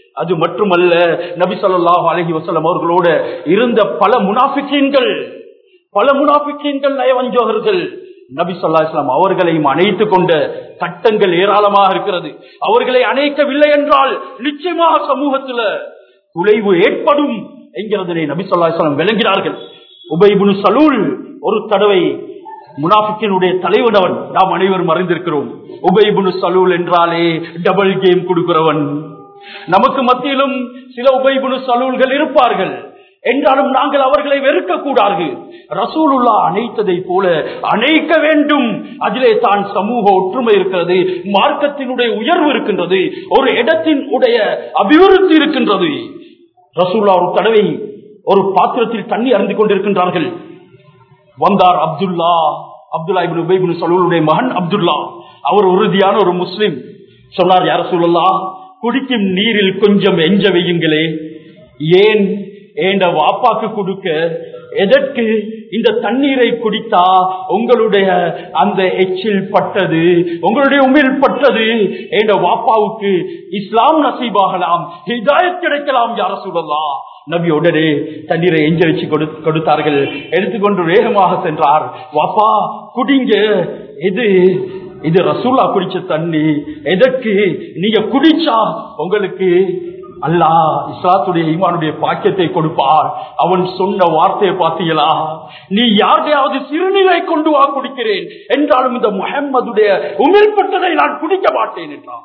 அது மட்டுமல்ல நபி ஸல்லல்லாஹு அலைஹி வஸல்லம் அவர்களோட இருந்த பல முனாஃபிக்கீன்கள் பல முனாஃபிக்கீன்கள் நயவஞ்சகர்கள் நபி ஸல்லல்லாஹு அலைஹி வஸல்லம் அவர்களையும் அணைத்துக் கொண்ட கட்டங்கள் ஏராளமாக இருக்கிறது அவர்களை அணைக்கவில்லை என்றால் நிச்சயமாக சமூகத்தில் குலைவு ஏற்படும் என்கிறதனை நபி ஸல்லல்லாஹு அலைஹி வஸல்லம் விளங்கினார்கள் உபைபுனு சலூல் ஒரு தடவை முனாஃபிக்கினுடைய தலைவனவன் நாம் அனைவரும் அறிந்திருக்கிறோம் உபைபுனு சலூல் என்றாலே டபுள் கேம் கொடுக்கிறவன் நமக்கு மத்தியிலும் சில உபைபுனு சலூல்கள் இருப்பார்கள் என்றாலும் நாங்கள் அவர்களை வெறுக்க கூடாது ரசூலுல்லா அணைத்ததை போல அணைக்க வேண்டும் அதிலே தான் சமூக ஒற்றுமை இருக்கிறது மார்க்கத்தினுடைய உயர்வு இருக்கின்றது ஒரு இடத்தின் உடைய அபிவிருத்தி இருக்கின்றது ரசூல்லா ஒரு தடவை ஒரு பாத்திரத்தில் தண்ணி அருந்திக் கொண்டிருக்கின்றார்கள் வந்தார் அப்துல்லா அப்துல்லா இபின் உபைபின் சலூலுடைய மகன் அப்துல்லா அவர் உறுதியான ஒரு முஸ்லிம் சொன்னார் யார சொல்லலா குடிக்கும் நீரில் கொஞ்சம் எஞ்ச வையுங்களே ஏன் ஏண்ட வாப்பாக்கு கொடுக்க எதற்கு இந்த தண்ணீரை குடித்தா உங்களுடைய அந்த எச்சில் பட்டது உங்களுடைய உமிழ் பட்டது என்ற வாப்பாவுக்கு இஸ்லாம் நசீபாகலாம் ஹிதாயத் கிடைக்கலாம் யார சொல்லலாம் நபி உடனே தண்ணீரை எஞ்ச வச்சு கொடு- கொடுத்தார்கள் எடுத்துக்கொண்டு வேகமாக சென்றார் வாப்பா குடிங்க இது இது ரசூல்லா குடிச்ச தண்ணி எதற்கு நீங்க குடிச்சா உங்களுக்கு அல்லாஹ் இஸ்லாத்துடைய ஈமானுடைய பாக்கியத்தை கொடுப்பார் அவன் சொன்ன வார்த்தையை பார்த்தீங்களா நீ யாருடையாவது சிறுநீரை கொண்டு வா குடிக்கிறேன் என்றாலும் இந்த முஹம்மதுடைய உமிழ்பட்டதை நான் குடிக்க மாட்டேன் என்றான்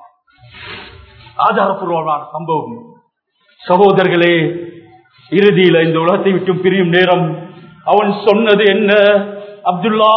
ஆதாரபூர்வமான சம்பவம் சகோதரர்களே இறுதியில இந்த உலகத்தை விட்டு பிரியும் நேரம் அவன் சொன்னது என்ன அப்துல்லா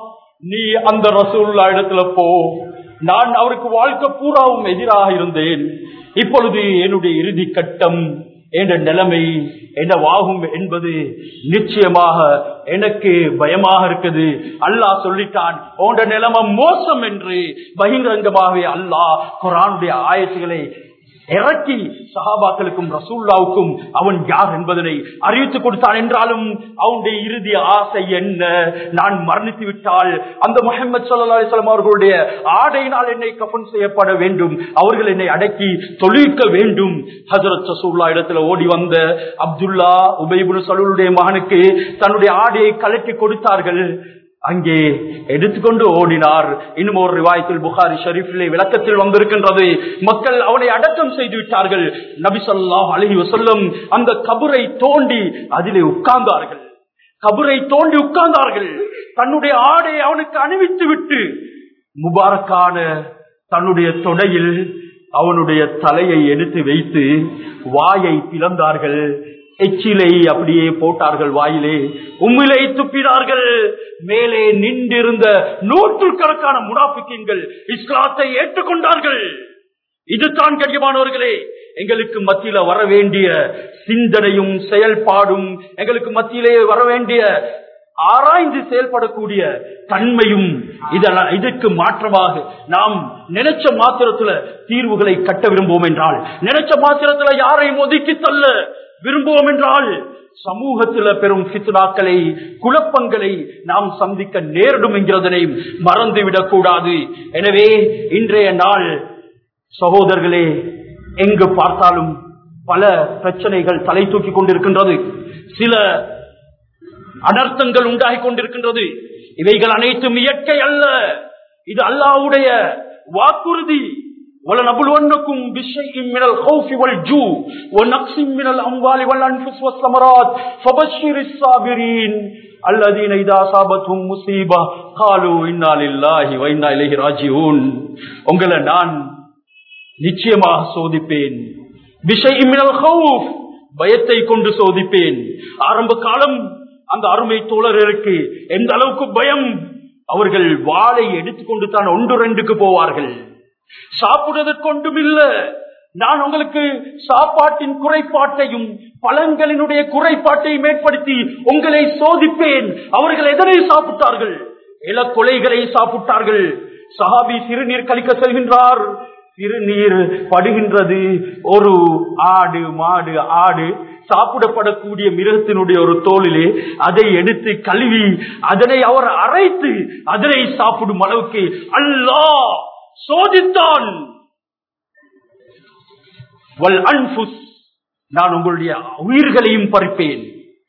நீ அந்த ரசூல்லா இடத்துல போ நான் அவருக்கு வாழ்க்கை பூராவும் எதிராக இருந்தேன் இப்பொழுது என்னுடைய இறுதி கட்டம் என்ற நிலைமை என்னவாகும் என்பது நிச்சயமாக எனக்கு பயமாக இருக்குது அல்லாஹ் சொல்லிட்டான் உண்ட நிலைமை மோசம் என்று பகிரங்கமாகவே அல்லாஹ் குரானுடைய ஆயத்துகளை இறக்கி சஹாபாக்களுக்கும் ரசூல்லாவுக்கும் அவன் யார் என்பதனை அறிவித்து கொடுத்தான் என்றாலும் அவனுடைய இறுதி ஆசை என்ன நான் மரணித்து விட்டால் அந்த முகமது சல்லா அலிஸ்லாம் அவர்களுடைய ஆடையினால் என்னை கப்பன் செய்யப்பட வேண்டும் அவர்கள் என்னை அடக்கி தொழிற்க வேண்டும் ஹசரத் ரசூல்லா இடத்துல ஓடி வந்த அப்துல்லா உபைபுல் சலூலுடைய மகனுக்கு தன்னுடைய ஆடையை கலட்டி கொடுத்தார்கள் அங்கே எடுத்துக்கொண்டு ஓடினார் இன்னும் ஒரு ரிவாயத்தில் புகாரி ஷரீஃபிலே விளக்கத்தில் வந்திருக்கின்றது மக்கள் அவனை அடக்கம் செய்து விட்டார்கள் நபி ஸல்லல்லாஹு அலைஹி வஸல்லம் அந்த கபரை தோண்டி அதிலே உட்கார்ந்தார்கள் கபரை தோண்டி உட்கார்ந்தார்கள் தன்னுடைய ஆடை அவனுக்கு அணிவித்து விட்டு முபாரக்கான தன்னுடைய தொடையில் அவனுடைய தலையை எடுத்து வைத்து வாயை பிளந்தார்கள் எச்சிலை அப்படியே போட்டார்கள் வாயிலே உம்மிலை துப்பினார்கள் மேலே நின்றிருந்த நூற்றுக்கணக்கான முனாபிக்கீன்கள் இஸ்லாத்தை ஏற்றுக்கொண்டார்கள் இதுதான் கடியமானவர்களே எங்களுக்கு மத்தியில வர வேண்டிய சிந்தனையும் செயல்பாடும் எங்களுக்கு மத்தியிலே வர வேண்டிய ஆராய்ந்து செயல்படக்கூடிய தன்மையும் இதெல்லாம் இதற்கு மாற்றமாக நாம் நினைச்ச மாத்திரத்துல தீர்வுகளை கட்ட விரும்புவோம் என்றால் நினைச்ச மாத்திரத்துல யாரையும் ஒதுக்கி தள்ள விரும்புவோம் என்றால் சமூகத்தில் பெரும் பித்னாக்களை குழப்பங்களை நாம் சந்திக்க நேரிடும் என்கிறதனை மறந்துவிடக் கூடாது எனவே இன்றைய நாள் சகோதரர்களே எங்கு பார்த்தாலும் பல பிரச்சனைகள் தலை தூக்கி கொண்டிருக்கின்றது சில அனர்த்தங்கள் உண்டாகி கொண்டிருக்கின்றது இவைகள் அனைத்தும் இயற்கை அல்ல இது அல்லாவுடைய வாக்குறுதி ولنبلونكم بشيء من الخوف والجوع ونقص من الأموال والأنفس والثمرات فبشر الصابرين الذين إذا أصابتهم مصيبة قالوا إنا لله وإنا إليه راجعون உங்களை நான் நிச்சயமாக சோதிப்பேன் விஷய் மினல் ஹவுஃப் பயத்தை கொண்டு சோதிப்பேன் ஆரம்ப காலம் அந்த அருமை தோழருக்கு எந்த அளவுக்கு பயம் அவர்கள் வாளை எடுத்துக்கொண்டு தான் ஒன்று ரெண்டுக்கு போவார்கள் சாப்பிடுவதற்கு ஒன்றும் இல்ல நான் உங்களுக்கு சாப்பாட்டின் குறைபாட்டையும் பழங்களினுடைய குறைபாட்டையும் ஏற்படுத்தி உங்களை சோதிப்பேன் அவர்கள் எதனை சாப்பிட்டார்கள் இல கொலைகளை சாப்பிட்டார்கள் சஹாபி சிறுநீர் கழிக்க செல்கின்றார் சிறுநீர் படுகின்றது ஒரு ஆடு மாடு ஆடு சாப்பிடப்படக்கூடிய மிருகத்தினுடைய ஒரு தோளிலே அதை எடுத்து கழுவி அதனை அவர் அரைத்து அதனை சாப்பிடும் அளவுக்கு அல்லாஹ் சோதித்தான் வல் அன்புஸ் நான் உங்களுடைய உயிர்களையும் பறிப்பேன்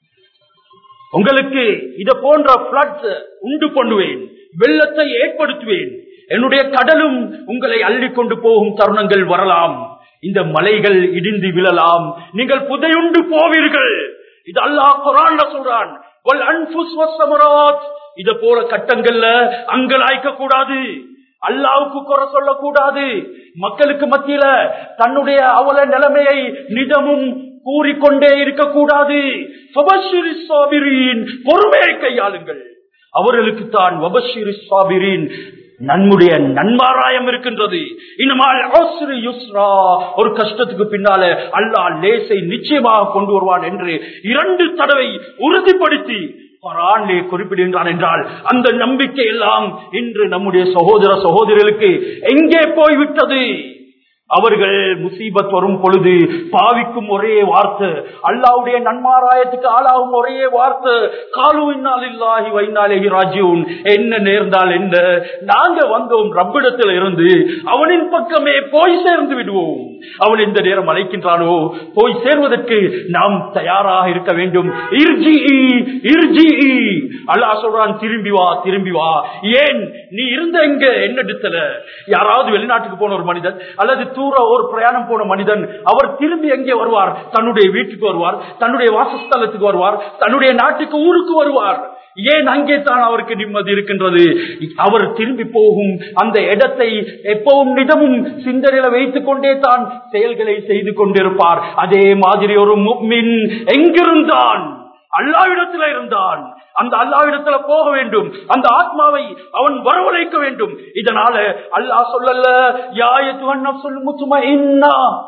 உங்களுக்கு இத போன்ற பிளட் உண்டு பண்ணுவேன் வெள்ளத்தை ஏற்படுத்துவேன் என்னுடைய கடலும் உங்களை அள்ளி கொண்டு போகும் தருணங்கள் வரலாம் இந்த மலைகள் இடிந்து விழலாம் நீங்கள் புதையுண்டு போவீர்கள் இது அல்லாஹ் குரான்ல சொல்றான் வல் அன்புஸ் வஸ்ஸமராத் இத போல கட்டங்கள்ல அங்கலாய்க்க கூடாது அல்லாவுக்கு குறை சொல்லக்கூடாது மக்களுக்கு மத்தியில தன்னுடைய அவல நிலைமையை நிதமும் கூறிக்கொண்டே இருக்கக்கூடாது ஃபபஷ்ஷிரி ஸாபிரீன். பொறுமையை கையாளுங்கள் அவர்களுக்கு தான் வபஷிரி சாபிரின் நன்முடைய நன்மாராயம் இருக்கின்றது இனிமால் அஸ்ரி யுஸ்ரா ஒரு கஷ்டத்துக்கு பின்னால அல்லாஹ் லேசை நிச்சயமாக கொண்டு வருவான் என்று இரண்டு தடவை உறுதிப்படுத்தி குரானிலே குறிப்பிடுகின்றான் என்றால் அந்த நம்பிக்கை எல்லாம் இன்று நம்முடைய சகோதர சகோதரிகளுக்கு எங்கே போய்விட்டது அவர்கள் முசீபத் வரும் பொழுது பாவிக்கும் ஒரே வார்த்தை அல்லாவுடைய நன்மாராயத்துக்கு ஆளாகும் ஒரே வார்த்தை காலு இன்னால் இல்லாஹி வைநாளகி ராஜ்யூன் என்ன நேர்ந்தால் என்ன நாங்க வந்தோம் ரப்பிடத்தில் இருந்து அவனின் பக்கமே போய் சேர்ந்து விடுவோம் அவன் எந்த நேரம் அழைக்கின்றானோ போய் சேர்வதற்கு நாம் தயாராக இருக்க வேண்டும் இர்ஜி இர்ஜி அல்லாஹ் சொல்றான் திரும்பி வா திரும்பி வா ஏன் நீ இருந்த எங்க என்ன இடத்துல யாராவது வெளிநாட்டுக்கு போன ஒரு மனிதன் அல்லது தூர ஒரு பிரயாணம் போன மனிதன் அவர் திரும்பி எங்கே வருவார் தன்னுடைய வீட்டுக்கு வருவார் தன்னுடைய வாசஸ்தலத்துக்கு வருவார் தன்னுடைய நாட்டுக்கு ஊருக்கு வருவார் ஏன் அங்கே தான் அவருக்கு நிம்மதி இருக்கின்றது அவர் திரும்பி போகும் அந்த இடத்தை எப்பவும் நிதமும் சிந்தனையில வைத்துக் கொண்டே தான் செயல்களை செய்து கொண்டிருப்பார் அதே மாதிரி ஒரு முக்மின் எங்கிருந்தான் அல்லாவிடத்துல இருந்தான் அந்த அல்லாவிடத்துல போக வேண்டும் அந்த ஆத்மாவை அவன் வரவழைக்க வேண்டும் இதனால அல்லாஹ் சொல்லல யாயத்துவன் சொல்லுமுத்துமா என்ன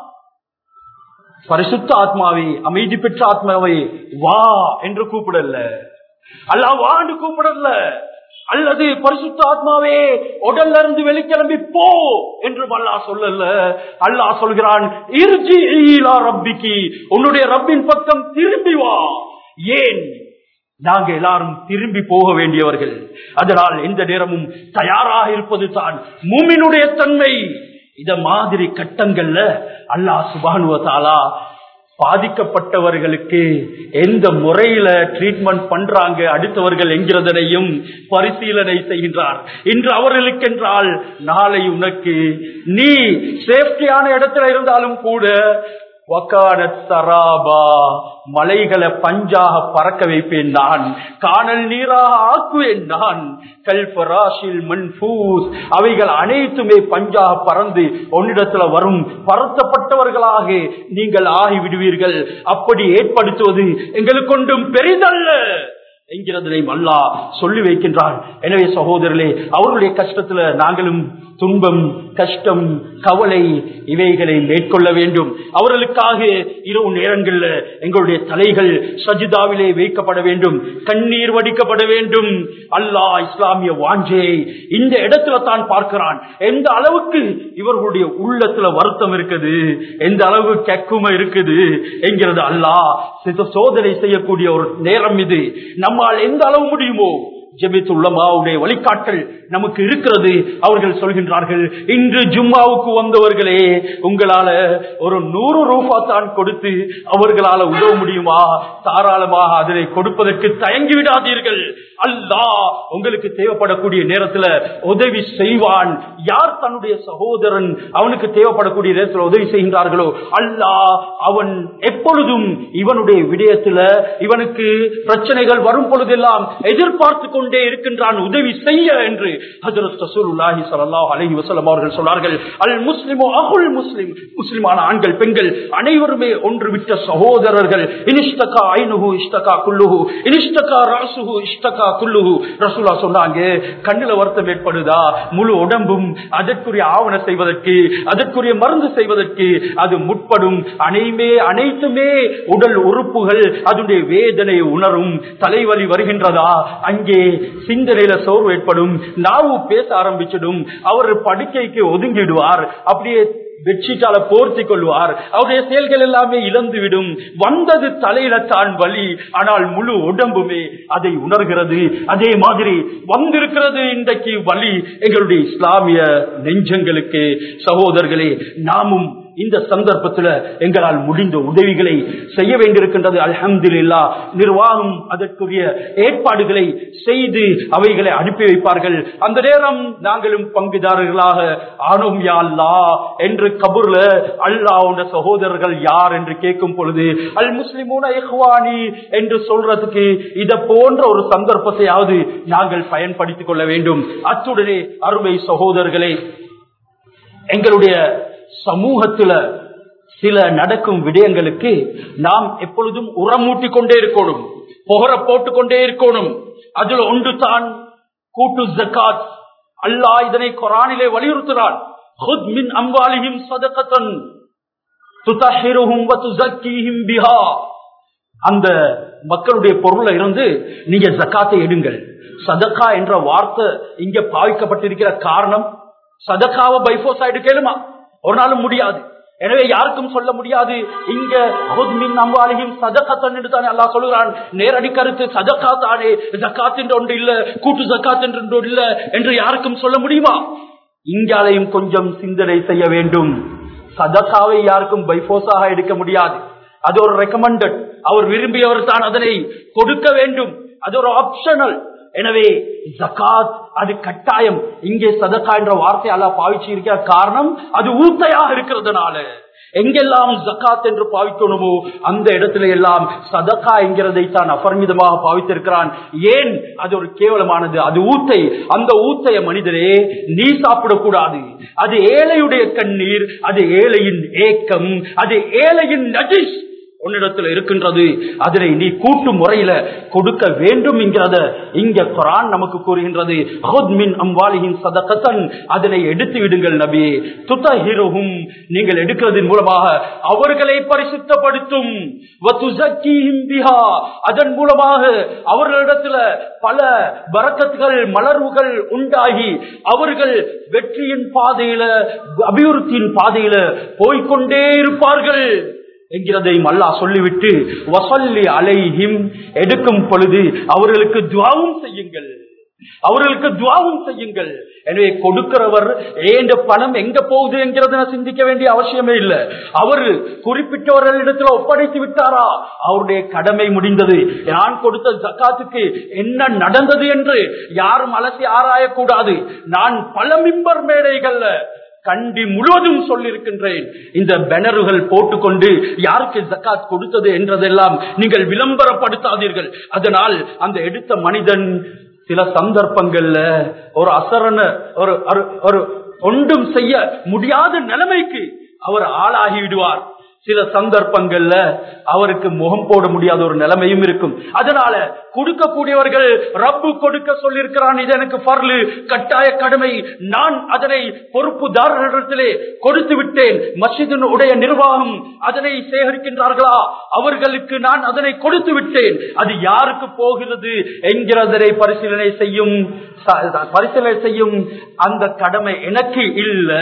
பரிசுத்த ஆத்மாவை அமைதி பெற்ற ஆத்மாவை வா என்று கூப்பிடல அல்லாஹ் வா என்று கூப்பிடல அல்லது பரிசுத்த ஆத்மாவே உடல்ல இருந்து வெளிக்கிளம்பி போ என்று அல்லாஹ் சொல்லல அல்லாஹ் சொல்கிறான் இர்ஜி ஈலா ரப்பிக்கு உன்னுடைய ரப்பின் பக்கம் திரும்பி வா ஏன் நாங்க எல்லாரும் திரும்பி போக வேண்டியவர்கள் அதனால் எந்த நேரமும் தயாராக இருப்பது தான் மூமினுடைய தன்மை இத மாதிரி கட்டங்கள்ல அல்லாஹ் சுபானுவத்தாலா பாதிக்கப்பட்டவர்களுக்கு எந்த முறையில ட்ரீட்மெண்ட் பண்றாங்க அடுத்தவர்கள் என்கிறதனையும் பரிசீலனை செய்கின்றார் இன்று அவர்களுக்கென்றால் நாளை உனக்கு நீ சேஃப்டியான இடத்துல இருந்தாலும் கூட வக்கான சராபா மலைகளை பஞ்சாக பறக்க வைப்பேன் நான் காணல் நீராக ஆக்குவேன் நான் கல்பராஷில் மன்ஃபூஸ் அவைகள் அனைத்துமே பஞ்சாக பறந்து உன்னிடத்துல வரும் பரத்தப்பட்டவர்களாக நீங்கள் ஆகி விடுவீர்கள் அப்படி ஏற்படுத்துவது எங்களுக்கு கொண்டும் பெரிதல்ல என்கிறதை அல்லாஹ் சொல்லி வைக்கின்றான் எனவே சகோதரர்களே அவர்களுடைய கஷ்டத்துல நாங்களும் துன்பம் கஷ்டம் கவலை இவைகளை மேற்கொள்ள வேண்டும் அவர்களுக்காக இரவு நேரங்களில் எங்களுடைய தலைகள் சஜிதாவிலே வைக்கப்பட வேண்டும் கண்ணீர் வடிக்கப்பட வேண்டும் அல்லாஹ் இஸ்லாமிய வாஞ்சையை இந்த இடத்துல தான் பார்க்கிறான் எந்த அளவுக்கு இவர்களுடைய உள்ளத்துல வருத்தம் இருக்குது எந்த அளவு கெக்குமை இருக்குது என்கிறது அல்லாஹ் சோதனை செய்யக்கூடிய ஒரு நேரம் இது நம்மால் எந்த அளவு முடியுமோ ஜெபித்துள்ளமாவுடைய வழிகாட்டல் நமக்கு இருக்கிறது அவர்கள் சொல்கின்றார்கள் இன்று ஜும்மாவுக்கு வந்தவர்களே உங்களால ஒரு நூறு ரூபா தான் கொடுத்து அவர்களால உதவ முடியுமா தாராளமாக அதனை கொடுப்பதற்கு தயங்கி விடாதீர்கள் அல்லாஹ் உங்களுக்கு தேவைப்படக்கூடிய நேரத்துல உதவி செய்வான் யார் தன்னுடைய சகோதரன் அவனுக்கு தேவைப்படக்கூடிய நேரத்தில் உதவி செய்கின்றார்களோ அல்லாஹ் அவன் எப்பொழுதும் இவனுடைய விடயத்துல இவனுக்கு பிரச்சனைகள் வரும் பொழுதெல்லாம் எதிர்பார்த்து கொண்டே இருக்கின்றான் உதவி செய்ய என்று ஹஜரத் ரசூலுல்லாஹி ஸல்லல்லாஹு அலைஹி வஸல்லம் அவர்கள் சொன்னார்கள் அல் முஸ்லிமு அகுல் முஸ்லிம் முஸ்லிமான ஆண்கள் பெண்கள் அனைவருமே ஒன்று விட்ட சகோதரர்கள் இனிஷ்தகா ஐனுஹு இஷ்டகா குல்லுஹு இனிஷ்டகா ராசுஹு இஷ்டகா குல்லுஹு ரசூலா சொன்னாங்க கண்ணுல வருத்தம் ஏற்படுதா முழு உடம்பும் அதற்குரிய ஆவண செய்வதற்கு அதற்குரிய மருந்து செய்வதற்கு அது முற்படும் அனைமே அனைத்துமே உடல் உறுப்புகள் அதனுடைய வேதனை உணரும் தலைவலி வருகின்றதா அங்கே சிந்தனையில சோர்வு ஏற்படும் நாவு பேச ஆரம்பிச்சிடும் அவர் படுக்கைக்கு ஒதுங்கிடுவார் அப்படியே பெட்ஷீட்டால போர்த்தி கொள்வார் அவருடைய செயல்கள் எல்லாமே இழந்து விடும் வந்தது தலையில தான் வலி ஆனால் முழு உடம்புமே அதை உணர்கிறது அதே மாதிரி வந்திருக்கிறது இன்றைக்கு வலி எங்களுடைய இஸ்லாமிய நெஞ்சங்களுக்கு சகோதரர்களே நாமும் இந்த சந்தர்ப்பத்தில் எங்களால் முடிந்த உதவிகளை செய்ய வேண்டியிருக்கின்றது அல்ஹம்துலில்லா நிர்வாகம் அதற்குரிய ஏற்பாடுகளை செய்து அவைகளை அனுப்பி வைப்பார்கள் அந்த நேரம் நாங்களும் பங்குதாரர்களாக ஆனோம் யா அல்லாஹ் என்று கபூர்ல அல்லாஹ் சகோதரர்கள் யார் என்று கேட்கும் பொழுது அல் முஸ்லிமூன இஹ்வானி என்று சொல்றதுக்கு இத போன்ற ஒரு சந்தர்ப்பத்தையாவது நாங்கள் பயன்படுத்திக் கொள்ள வேண்டும் அத்துடனே அருமை சகோதரர்களே எங்களுடைய சமூகத்துல சில நடக்கும் விடயங்களுக்கு நாம் எப்பொழுதும் உரமூட்டி கொண்டே இருக்கணும் புகர போட்டுக்கொண்டே இருக்கணும் அதுல ஒன்று தான் கூட்டு ஜக்காத் அல்லாஹ் இதனை குரானிலே வலியுறுத்துகிறான் خذ من أموالهم صدقة تطهرهم وتزكيهم بها அந்த மக்களுடைய பொருளை இருந்து நீங்க ஜக்காத்தை எடுங்கள் சதக்கா என்ற வார்த்தை இங்க பாவிக்கப்பட்டிருக்கிற காரணம் சதக்காவை பைபோஸ் எடுக்கலுமா ஒரு நாளும் முடியாது எனவே யாருக்கும் சொல்ல முடியாது இங்க ஹுத்மின் அம்பாலியும் சதக்கத்தன் என்று தானே அல்லாஹ் சொல்லுகிறான் நேரடி கருத்து சதக்கா தானே ஜக்காத் என்று ஒன்று இல்ல கூட்டு ஜக்காத் என்று ஒன்று இல்ல என்று யாருக்கும் சொல்ல முடியுமா இங்காலையும் கொஞ்சம் சிந்தனை செய்ய வேண்டும் சதக்காவை யாருக்கும் பைபோஸாக எடுக்க முடியாது அது ஒரு ரெக்கமெண்டட் அவர் விரும்பியவர் தான் அதனை கொடுக்க வேண்டும் அது ஒரு ஆப்ஷனல் எனவே ஜகாத் அது கட்டாயம் இங்கே சதக்கா என்ற வார்த்தை அல்ல பாவிச்சு இருக்கிற காரணம் அது ஊத்தையாக இருக்கிறதுனால எங்கெல்லாம் ஜக்காத் என்று பாவிக்கணுமோ அந்த இடத்துல எல்லாம் சதக்கா என்கிறதை தான் அபரிமிதமாக பாவித்திருக்கிறான் ஏன் அது ஒரு கேவலமானது அது ஊத்தை அந்த ஊத்தைய மனிதரே நீ சாப்பிடக்கூடாது அது ஏழையுடைய கண்ணீர் அது ஏழையின் ஏக்கம் அது ஏழையின் நஜிஸ் உன்னிடத்தில் இருக்கின்றது அதனை நீ கூட்டு முறையில கொடுக்க வேண்டும் என்கிறத இங்க குரான் நமக்கு கூறுகின்றது அம்வாலியின் சதகத்தன் அதனை எடுத்து விடுங்கள் நபி துத்தஹிருஹும் நீங்கள் எடுக்கிறதன் மூலமாக அவர்களை பரிசுத்தப்படுத்தும் அதன் மூலமாக அவர்களிடத்துல பல வரக்கத்துகள் மலர்வுகள் உண்டாகி அவர்கள் வெற்றியின் பாதையில அபிவிருத்தியின் பாதையில போய்கொண்டே இருப்பார்கள் என்கிறதையும் அல்லா சொல்லிவிட்டு வசல்லி அலைஹிம் எடுக்கும் பொழுது அவர்களுக்கு துவாவும் செய்யுங்கள் அவர்களுக்கு துவாவும் செய்யுங்கள் எனவே கொடுக்கிறவர் ஏண்ட பணம் எங்க போகுது என்கிறத சிந்திக்க வேண்டிய அவசியமே இல்லை அவர் குறிப்பிட்டவர்களிடத்துல ஒப்படைத்து விட்டாரா அவருடைய கடமை முடிந்தது நான் கொடுத்த ஜக்காத்துக்கு என்ன நடந்தது என்று யாரும் அலசி ஆராயக்கூடாது நான் பல மிம்பர் மேடைகள்ல கண்டி முழுவதும் சொல்லியிருக்கின்றேன் இந்த பேனர்கள் போட்டுக்கொண்டு யாருக்கு ஜக்காத் கொடுத்தது என்றதெல்லாம் நீங்கள் விளம்பரப்படுத்தாதீர்கள் அதனால் அந்த எடுத்த மனிதன் சில சந்தர்ப்பங்கள்ல ஒரு அசரண ஒரு ஒரு ஒன்றும் செய்ய முடியாத நிலைமைக்கு அவர் ஆளாகி விடுவார் சில சந்தர்ப்பங்கள்ல அவருக்கு முகம் போட முடியாத ஒரு நிலைமையும் இருக்கும் அதனால கொடுக்கக்கூடியவர்கள் ரப்பு கொடுக்க சொல்லியிருக்கிறான் இது எனக்கு பர்லு கட்டாய கடமை நான் அதனை பொறுப்புதாரர்களிடத்திலே கொடுத்து விட்டேன் மசிதின் உடைய நிர்வாகம் அதனை சேகரிக்கின்றார்களா அவர்களுக்கு நான் அதனை கொடுத்து விட்டேன் அது யாருக்கு போகிறது என்கிறதனை பரிசீலனை செய்யும் பரிசீலனை செய்யும் அந்த கடமை எனக்கு இல்லை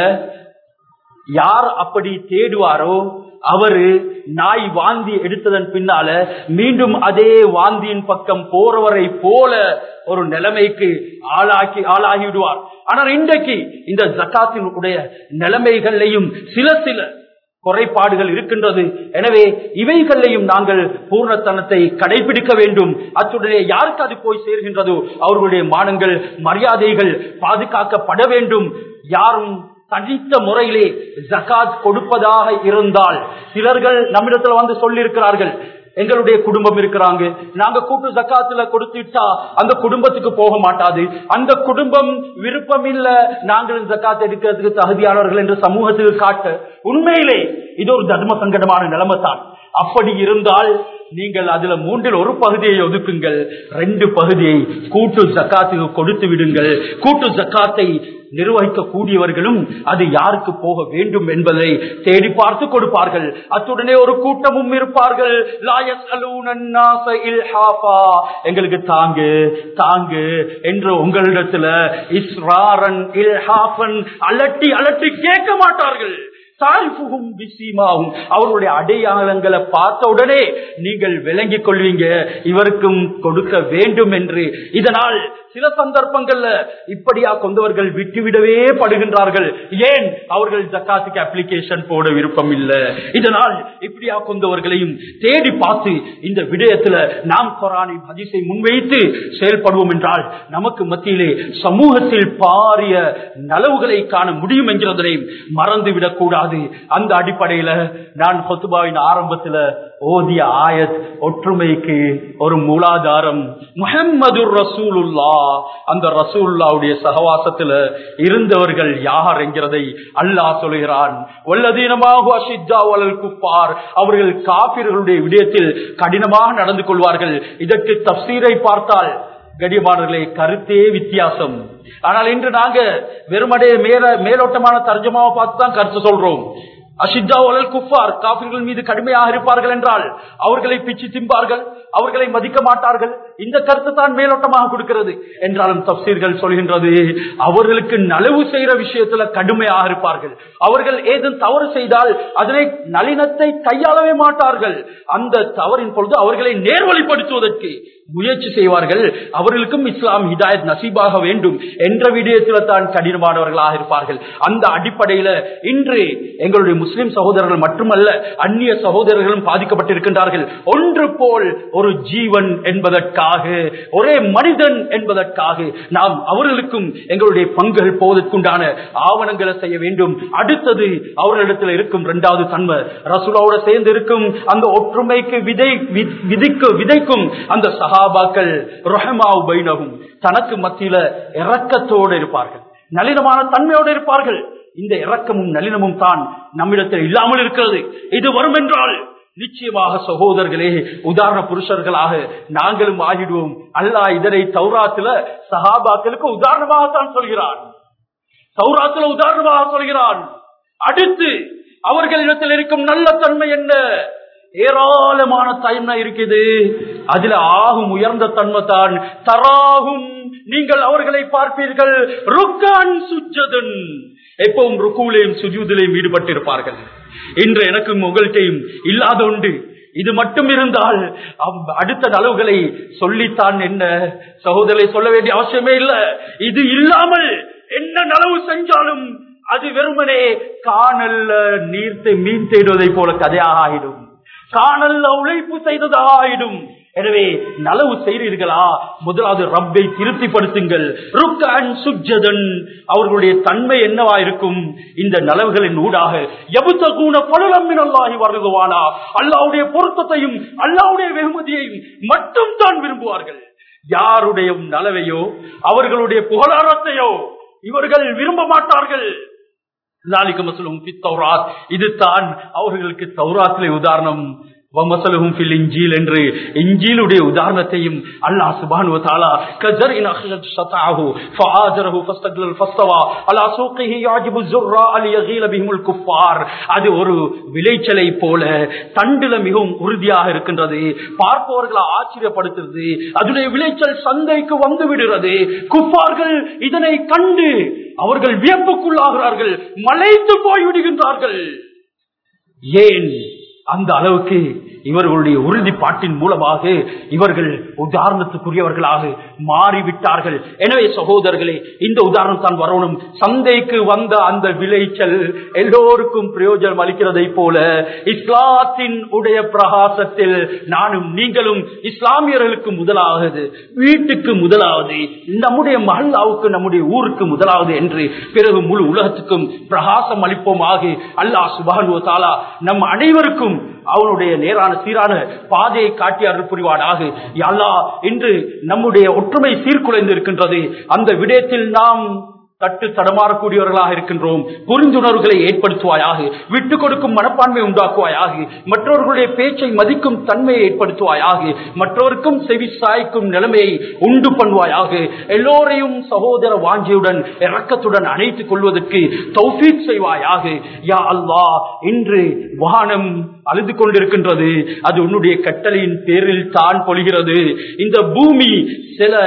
யார் அப்படி தேடுவாரோ அவரு நாய் வாந்தி எடுத்ததன் பின்னால மீண்டும் அதே வாந்தியின் பக்கம் போறவரை போல ஒரு நிலைமைக்கு ஆளாக்கி ஆளாகி விடுவார் ஆனால் இன்றைக்கு இந்த ஜக்காத்தின் உடைய நிலைமைகளையும் சில சில குறைபாடுகள் இருக்கின்றது எனவே இவைகளையும் நாங்கள் பூர்ணத்தனத்தை கடைபிடிக்க வேண்டும் அத்துடனே யாருக்கு அது போய் சேர்கின்றதோ அவர்களுடைய மானங்கள் மரியாதைகள் பாதுகாக்கப்பட வேண்டும் யாரும் தனித்த முறையிலே ஜகாத் கொடுப்பதாக இருந்தால் சிலர்கள் நம்மிடத்துல வந்து சொல்லியிருக்கிறார்கள் எங்களுடைய குடும்பம் இருக்கிறாங்க நாங்க கூட்டு ஜக்காத்துல கொடுத்துட்டா அந்த குடும்பத்துக்கு போக மாட்டாது அந்த குடும்பம் விருப்பம் இல்ல நாங்கள் ஜக்காத் எடுக்கிறதுக்கு தகுதியானவர்கள் என்று சமூகத்துக்கு காட்ட உண்மையிலே இது ஒரு தர்ம சங்கடமான நிலைமை தான் அப்படி இருந்தால் நீங்கள் அதுல மூன்றில் ஒரு பகுதியை ஒதுக்குங்கள் ரெண்டு பகுதியை கூட்டு ஜக்காத்துக்கு கொடுத்து விடுங்கள் கூட்டு ஜக்காத்தை நிர்வகிக்க கூடியவர்களும் அது யாருக்கு போக வேண்டும் என்பதை தேடி பார்த்து கொடுப்பார்கள் அத்துடனே ஒரு கூட்டமும் இருப்பார்கள் எங்களுக்கு தாங்கு தாங்கு என்று உங்களிடத்துல இஸ்ராரன் இல்ஹாஃபன் அலட்டி அலட்டி கேட்க மாட்டார்கள் தாய்ஃபுகும் பிசீமாவும் அவர்களுடைய அடையாளங்களை பார்த்த உடனே நீங்கள் விளங்கிக் கொள்வீங்க இவருக்கும் கொடுக்க வேண்டும் என்று இதனால் சில சந்தர்ப்பங்கள்ல இப்படியா கொண்டவர்கள் விட்டுவிடவே படுகின்றார்கள் ஏன் அவர்கள் ஜக்காத்துக்கு அப்ளிகேஷன் போட விருப்பம் இல்லை இதனால் இப்படியா கொண்டவர்களையும் தேடி பார்த்து இந்த விடயத்துல நாம் குரானை ஹதீஸை முன்வைத்து செயல்படுவோம் என்றால் நமக்கு மத்தியிலே சமூகத்தில் பாரிய நலவுகளை காண முடியும் என்கிறதை மறந்துவிடக் கூடாது அந்த அடிப்படையில நான் ஹொத்துபாவின் ஆரம்பத்துல ஓதிய ஆயத் ஒற்றுமைக்கு ஒரு மூலாதாரம் முஹம்மது ரசூலுல்லா அந்த ரசூல்லாவுடைய சகவாசத்துல இருந்தவர்கள் யார் என்கிறதை அல்லாஹ் சொல்கிறான் வல்லதீனமாக அஷிஜா வலல் குப்பார் அவர்கள் காபிர்களுடைய விடயத்தில் கடினமாக நடந்து கொள்வார்கள் இதற்கு தப்சீரை பார்த்தால் கடியமானவர்களே கருத்தே வித்தியாசம் ஆனால் இன்று நாங்க வெறுமடே மேல மேலோட்டமான தர்ஜமாவை பார்த்து தான் கருத்து சொல்றோம் அஷிஜா ஒலல் குஃபார் காபிர்கள் மீது கடுமையாக இருப்பார்கள் என்றால் அவர்களை பிச்சு திம்பார்கள் அவர்களை மதிக்க மாட்டார்கள் இந்த கருத்து தான் மேலோட்டமாக கொடுக்கிறது என்றாலும் தப்சீர்கள் சொல்கின்றது அவர்களுக்கு நலவு செய்யற விஷயத்துல கடுமையாக இருப்பார்கள் அவர்கள் ஏதும் தவறு செய்தால் அதனை நளினத்தை கையாளவே மாட்டார்கள் அந்த தவறின் பொழுது அவர்களை நேர்வழிப்படுத்துவதற்கு முயற்சி செய்வார்கள் அவர்களுக்கும் இஸ்லாம் ஹிதாயத் நசீபாக வேண்டும் என்ற விடயத்தில் தான் கடினமானவர்களாக இருப்பார்கள் அந்த அடிப்படையில இன்று எங்களுடைய முஸ்லிம் சகோதரர்கள் மட்டுமல்ல அந்நிய சகோதரர்களும் பாதிக்கப்பட்டிருக்கின்றார்கள் ஒன்று போல் ஒரு ஜீவன் என்பதற்காக ஒரே மனிதன் என்பதற்காக நாம் அவர்களுக்கும் எங்களுடைய பங்குகள் போவதற்குண்டான ஆவணங்களை செய்ய வேண்டும் அடுத்தது அவர்களிடத்தில் இருக்கும் இரண்டாவது தன்மை ரசூலாவோட சேர்ந்து இருக்கும் அந்த ஒற்றுமைக்கு விதை வி- விதிக்கு விதைக்கும் அந்த சஹாபாக்கள் ரஹமாவு பைனகும் தனக்கு மத்தியில இரக்கத்தோடு இருப்பார்கள் நளினமான தன்மையோடு இருப்பார்கள் இந்த இரக்கமும் நளினமும் தான் நம்மிடத்தில் இல்லாமல் இருக்கிறது இது வரும் என்றால் நிச்சயமாக சகோதரர்களே உதாரண புருஷர்களாக நாங்களும் ஆகிடுவோம் அல்லாஹ் இதனை தௌராத்துல சஹாபாக்களுக்கு உதாரணமாகத்தான் சொல்கிறான் சௌராத்துல உதாரணமாக சொல்கிறான் அடுத்து அவர்களிடத்தில் இருக்கும் நல்ல தன்மை என்ன ஏராளமான தன்மை இருக்குது அதுல ஆகும் உயர்ந்த தன்மை தான் தராகும் நீங்கள் அவர்களை பார்ப்பீர்கள் ருக்கான் சுஜதன் எப்பவும் ருக்குலையும் சுஜூதிலையும் ஈடுபட்டிருப்பார்கள் இன்று எனக்கும் உங்கள்கிட்டையும் இல்லாத உண்டு இது மட்டும் இருந்தால் அவ்- அடுத்த நலவுகளை சொல்லித்தான் என்ன சகோதரரை சொல்ல வேண்டிய அவசியமே இல்லை இது இல்லாமல் என்ன நலவு செஞ்சாலும் அது வெறுமனே காணல்ல நீர்த்து மீன் தேடுவதை போல கதையாக ஆகிடும் காணல்ல உழைப்பு செய்ததாக ஆயிடும் எனவே நலவு செய்கிறீர்களா முதலாவது ரப்பை திருப்திப்படுத்துங்கள் ருக்கான் சுஜதன் அவர்களுடைய தன்மை என்னவா இருக்கும் இந்த நலவுகளின் ஊடாக எபுத்தகூன பலலம்மினல்லாகி வருதுவானா அல்லாவுடைய பொருத்தத்தையும் அல்லாவுடைய வெகுமதியையும் மட்டும் தான் விரும்புவார்கள் யாருடைய நலவையோ அவர்களுடைய புகழாரத்தையோ இவர்கள் விரும்ப மாட்டார்கள் ذلك مثلهم في التوراة இதுதான் அவர்களுக்கு தௌராத்திலே உதாரணம் ومثلهم في الانجيل என்று இஞ்சிலுடைய உதாரணத்தையும் அல்லாஹ் சுப்ஹானஹு வ தஆலா கஜரின் அخرج شطعه فآزره فاستغلل فاستوى على سوقه يعجب الزراء ليغيظ بهم الكفار அது ஒரு விளைச்சலை போல தண்டுல மிகவும் உறுதியாக இருக்கின்றது பார்ப்பவர்களை ஆச்சரியப்படுத்துறது அதனுடைய விளைச்சல் சந்தைக்கு வந்து விடுகிறது குப்பார்கள் இதனை கண்டு அவர்கள் வியப்புக்குள்ளாகிறார்கள் மலைத்து போய் விடுகின்றார்கள் ஏன் அந்த அளவுக்கு இவர்களுடைய உறுதிப்பாட்டின் மூலமாக இவர்கள் உதாரணத்துக்குரியவர்களாக மாறிவிட்டார்கள் எனவே சகோதரர்களே இந்த உதாரணம் தான் வரணும் சந்தைக்கு வந்த அந்த விளைச்சல் எல்லோருக்கும் பிரயோஜனம் அளிக்கிறதை போல இஸ்லாத்தின் உடைய பிரகாசத்தில் நானும் நீங்களும் இஸ்லாமியர்களுக்கு முதலாவது வீட்டுக்கு முதலாவது நம்முடைய மஹல்லாவுக்கு நம்முடைய ஊருக்கு முதலாவது என்று பிறகு முழு உலகத்துக்கும் பிரகாசம் அளிப்போமாக அல்லாஹ் சுபானு தாலா நம் அனைவருக்கும் அவனுடைய நேரான சீரான பாதையை காட்டி அருள் புரிவானாக யா இன்று நம்முடைய ஒற்றுமை சீர்குலைந்து இருக்கின்றது அந்த விடயத்தில் நாம் தட்டு தடமாறக்கூடியவர்களாக இருக்கின்றோம் புரிந்துணர்வுகளை ஏற்படுத்துவாயாக விட்டுக் கொடுக்கும் மனப்பான்மை உண்டாக்குவாயாக மற்றவர்களுடைய பேச்சை மதிக்கும் தன்மையை ஏற்படுத்துவாயாக மற்றவருக்கும் செவி சாய்க்கும் நிலைமையை உண்டு பண்ணுவாயாக எல்லோரையும் சகோதர வாஞ்சியுடன் இரக்கத்துடன் அணைத்துக் கொள்வதற்கு தௌஃபீக் செய்வாயாக யா அல்லாஹ் இன்று வானம் அழுது கொண்டிருக்கின்றது அது உன்னுடைய கட்டளையின் பேரில் தான் பொழிகிறது இந்த பூமி சில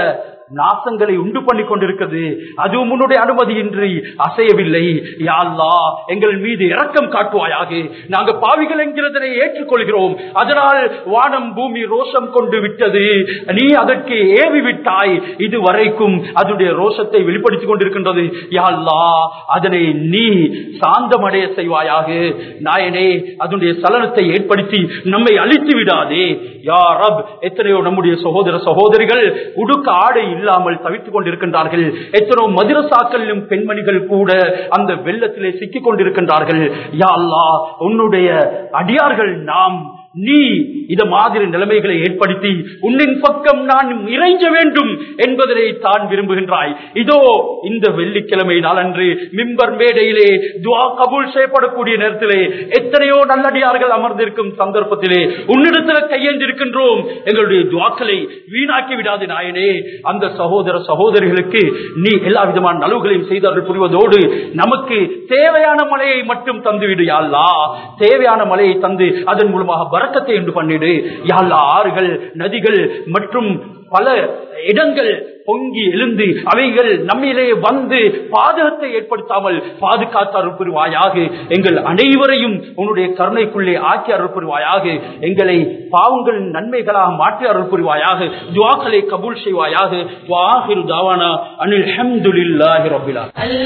நாசங்களை உண்டு பண்ணி கொண்டிருக்கிறது அதுவும் உன்னுடைய அனுமதியின்றி அசையவில்லை யா அல்லாஹ் எங்கள் மீது இரக்கம் காட்டுவாயாக நாங்க பாவிகள் என்கிறதனை ஏற்றுக்கொள்கிறோம் அதனால் வானம் பூமி ரோஷம் கொண்டு விட்டது நீ அதற்கு ஏவி விட்டாய் இதுவரைக்கும் அதனுடைய ரோஷத்தை வெளிப்படுத்திக் கொண்டிருக்கின்றது யா அல்லாஹ் அதனை நீ சாந்தமடைய செய்வாயாக நாயனே அதனுடைய சலனத்தை ஏற்படுத்தி நம்மை அழித்து விடாதே யா ரப் எத்தனையோ நம்முடைய சகோதர சகோதரிகள் உடுக்க ஆடை இல்லாமல் தவித்துக் கொண்டிருக்கின்றார்கள் எத்தனையோ மதுரசாக்களிலும் பெண்மணிகள் கூட அந்த வெள்ளத்திலே சிக்கிக் கொண்டிருக்கின்றார்கள் யா அல்லாஹ் உன்னுடைய அடியார்கள் நாம் நீ இத மாதிரி நிலைமைகளை ஏற்படுத்தி உன்னின் பக்கம் நான் இறைஞ்ச வேண்டும் என்பதனை தான் விரும்புகின்றாய் இதோ இந்த வெள்ளிக்கிழமை நாளன்று மிம்பர் மேடையிலே துவா கபூல் செய்யப்படக்கூடிய நேரத்திலே எத்தனையோ நல்லடியார்கள் அமர்ந்திருக்கும் சந்தர்ப்பத்திலே உன்னிடத்தில் கையேந்திருக்கின்றோம் எங்களுடைய துவாக்களை வீணாக்கி விடாது நாயனே அந்த சகோதர சகோதரிகளுக்கு நீ எல்லா விதமான நலவுகளையும் செய்தார்கள் புரிவதோடு நமக்கு தேவையான மழையை மட்டும் தந்துவிடு யாழ்லா தேவையான மழையை தந்து அதன் மூலமாக பறக்கத்தை உண்டு பண்ணிடு யாழ்லா ஆறுகள் நதிகள் மற்றும் பல இடங்கள் பொங்கி எழுந்து அவைகள் நம்மிலே வந்து பாதகத்தை ஏற்படுத்தாமல் பாதுகாத்து அருள் புரிவாயாக எங்கள் அனைவரையும் உன்னுடைய கருணைக்குள்ளே ஆக்கி அருள் புரிவாயாக எங்களை பாவங்கள் நன்மைகளாக மாற்றி அருள் புரிவாயாக துவாக்களை கபூல் செய்வாயாக வாஹிரு தாவானா அனில் ஹம்துலில்லாஹி ரபிலா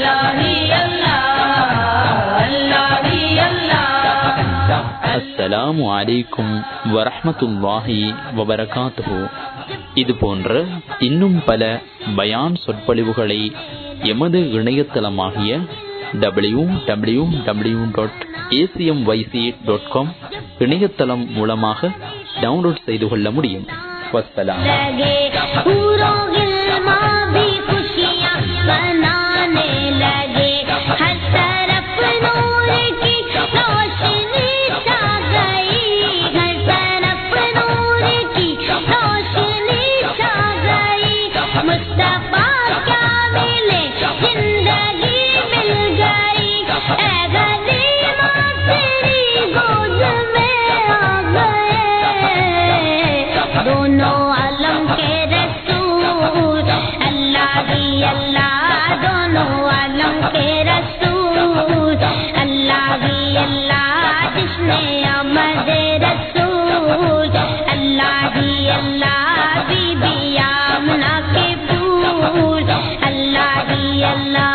அஸ்ஸலாமு அலைக்கும் வரஹ்மத்துல்லாஹி வபரகாத்துஹு இது போன்ற இன்னும் பல பயான் சொற்பொழிவுகளை எமது இணையதளமாகிய W W W dot ACM YC dot com இணையதளம் மூலமாக டவுன்லோட் செய்து கொள்ள முடியும் வஸ்ஸலாம் लगे पूरों गिलमा भी खुशियाँ मनाने लगे हर तरफ नूर की रोशनी छा गई हर तरफ नूर की रोशनी छा गई मुस्तफा क्या मिले जिंदगी मिल गई ऐ गनीमा तेरी गोद में आ गए दोनों आलम के रसूल अल्लाह ही अल्लाह दोनों आलम के रसूल अल्लाह ही अल्लाह जिसने अमद रसूल अल्लाह ही अल्लाह बीबी आमना के फूल अल्लाह ही अल्लाह